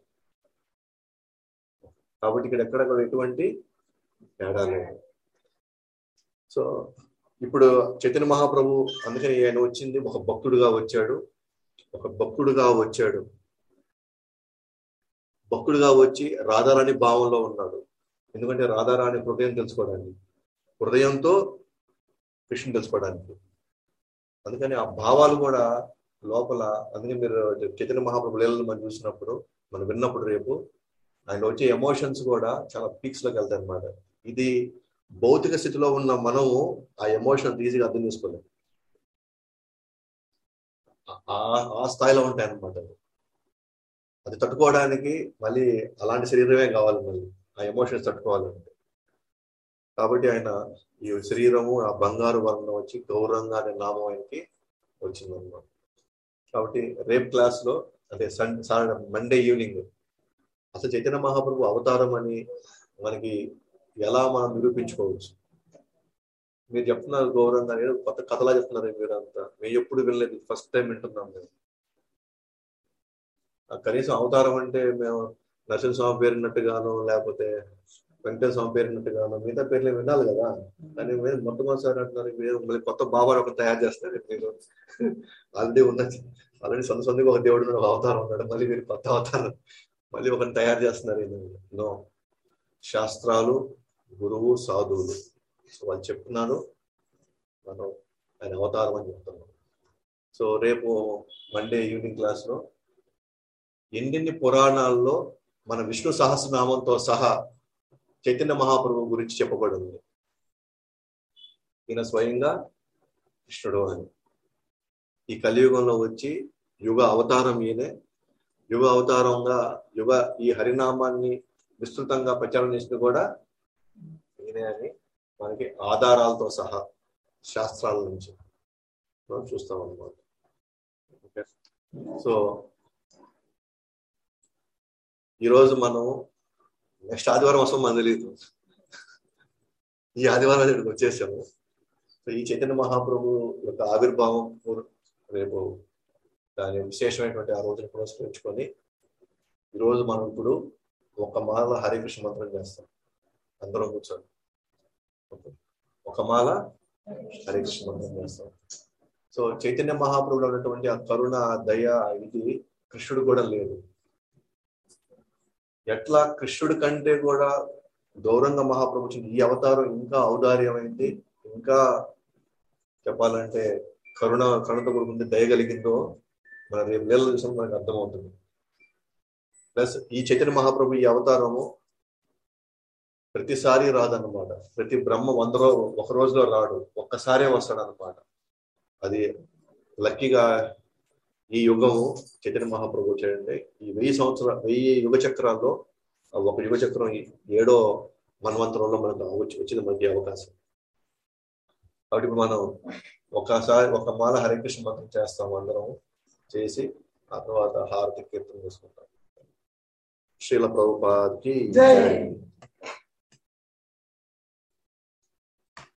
S1: కాబట్టి ఇక్కడ ఎక్కడ కూడా ఎటువంటి తేడా లేదు సో ఇప్పుడు చైతన్య మహాప్రభు అందుకని ఆయన వచ్చింది ఒక భక్తుడుగా వచ్చాడు ఒక భక్తుడుగా వచ్చాడు భక్తుడుగా వచ్చి రాధారాణి భావంలో ఉన్నాడు ఎందుకంటే రాధారాణి హృదయం తెలుసుకోవడానికి హృదయంతో కృష్ణుని తెలుసుకోవడానికి అందుకని ఆ భావాలు కూడా లోపల అందుకే మీరు చైతన్య మహాప్రభు లీలలు మనం చూసినప్పుడు మనం విన్నప్పుడు రేపు ఆయన వచ్చే ఎమోషన్స్ కూడా చాలా పీక్స్ లోకి వెళ్తాయి అనమాట ఇది భౌతిక స్థితిలో ఉన్న మనము ఆ ఎమోషన్ ఈజీగా అర్థం చేసుకోలేము ఆ- ఆ స్థాయిలో ఉంటాయి అన్నమాట అవి. అది తట్టుకోవడానికి మళ్ళీ అలాంటి శరీరమే కావాలి మళ్ళీ ఆ ఎమోషన్స్ తట్టుకోవాలంటే కాబట్టి ఆయన ఈ శరీరము ఆ బంగారు వర్ణం వచ్చి గౌరంగా అనే నామం ఆయనకి వచ్చిందన్నమాట కాబట్టి రేపు క్లాస్ లో అంటే సన్ మండే ఈవినింగ్ అసలు చైతన్య మహాప్రభు అవతారం అని మనకి ఎలా మనం నిరూపించుకోవచ్చు మీరు చెప్తున్నారు గౌరవంగా ఏదో కొత్త కథలా చెప్తున్నారు మీరు అంతా మేము ఎప్పుడు వినలేదు ఫస్ట్ టైం వింటున్నాం మేము ఆ కనీసం అవతారం అంటే మేము నరసింహస్వామి పేరున్నట్టుగాను లేకపోతే వెంకటేశ్వర స్వామి పేరున్నట్టుగాను మిగతా పేర్లు వినాలి కదా కానీ మీరు మొట్టమొదటిసారి అంటున్నారు మీరు మళ్ళీ కొత్త బాబాలు ఒకటి తయారు చేస్తారు మీరు ఆల్రెడీ ఉన్న ఆల్రెడీ సొంత సొంతగా ఒక దేవుడు ఉన్నాడు, ఒక అవతారం ఉన్నాడు మళ్ళీ మీరు కొత్త అవతారం మళ్ళీ ఒకరిని తయారు చేస్తున్నారు నో శాస్త్రాలు గురువు సాధువులు సో వాళ్ళు చెప్తున్నారు మనం ఆయన అవతారం అని చెప్తున్నాం సో రేపు మండే ఈవినింగ్ క్లాస్ లో ఎన్నెన్ని పురాణాల్లో మన విష్ణు సహస్రనామంతో సహా చైతన్య మహాప్రభు గురించి చెప్పబడి ఉంది ఈయన స్వయంగా కృష్ణుడు అని ఈ కలియుగంలో వచ్చి యుగ అవతారం ఈయనే యుగ అవతారంగా యుగ ఈ హరినామాన్ని విస్తృతంగా ప్రచారం చేసింది కూడా ఈయనే అని మనకి ఆధారాలతో సహా శాస్త్రాల నుంచి మనం చూస్తాం అన్నమాట ఓకే సో ఈరోజు మనం నెక్స్ట్ ఆదివారం వస్తాం మనకు తెలియదు ఈ ఆదివారం ఇక్కడికి వచ్చేసాము సో ఈ చైతన్య మహాప్రభు యొక్క ఆవిర్భావం రేపు దాని విశేషమైనటువంటి ఆ రోజును పురస్కరించుకొని ఈరోజు మనం ఇప్పుడు ఒక మాల హరికృష్ణ మంత్రం చేస్తాం అందరం కూర్చొని ఓకే. ఒక మాల హరికృష్ణ మంత్రం చేస్తాం సో చైతన్య మహాప్రభుడు ఉన్నటువంటి ఆ కరుణ ఆ దయ ఇది కృష్ణుడు కూడా లేదు ఎట్లా కృష్ణుడి కంటే కూడా గౌరంగ మహాప్రభు వచ్చిన ఈ అవతారం ఇంకా ఔదార్యమైంది ఇంకా చెప్పాలంటే కరుణ కరుణతో కూడుకుంది దయ కలిగిందో మన రేపు నెలల చూసిన మనకు అర్థమవుతుంది ప్లస్ ఈ చైతన్య మహాప్రభు ఈ అవతారము ప్రతిసారి రాదన్నమాట ప్రతి బ్రహ్మ వంద రో ఒక రోజులో రాడు ఒక్కసారే వస్తాడు అనమాట అది లక్కీగా ఈ యుగము చైతన్య మహాప్రభు వచ్చాడంటే ఈ వెయ్యి సంవత్సరాల వెయ్యి యుగ చక్రాల్లో ఆ ఒక యుగ చక్రం ఈ ఏడో మన్వంతరంలో మనకు వచ్చి వచ్చింది మనకి ఈ అవకాశం కాబట్టి ఇప్పుడు మనం ఒకసారి ఒక మాల హరికృష్ణ మంత్రం చేస్తాం అందరం చేసి ఆ తర్వాత హారతి కీర్తన చేసుకుంటాం శ్రీల ప్రభుపాద్కి
S2: జై.
S1: జై.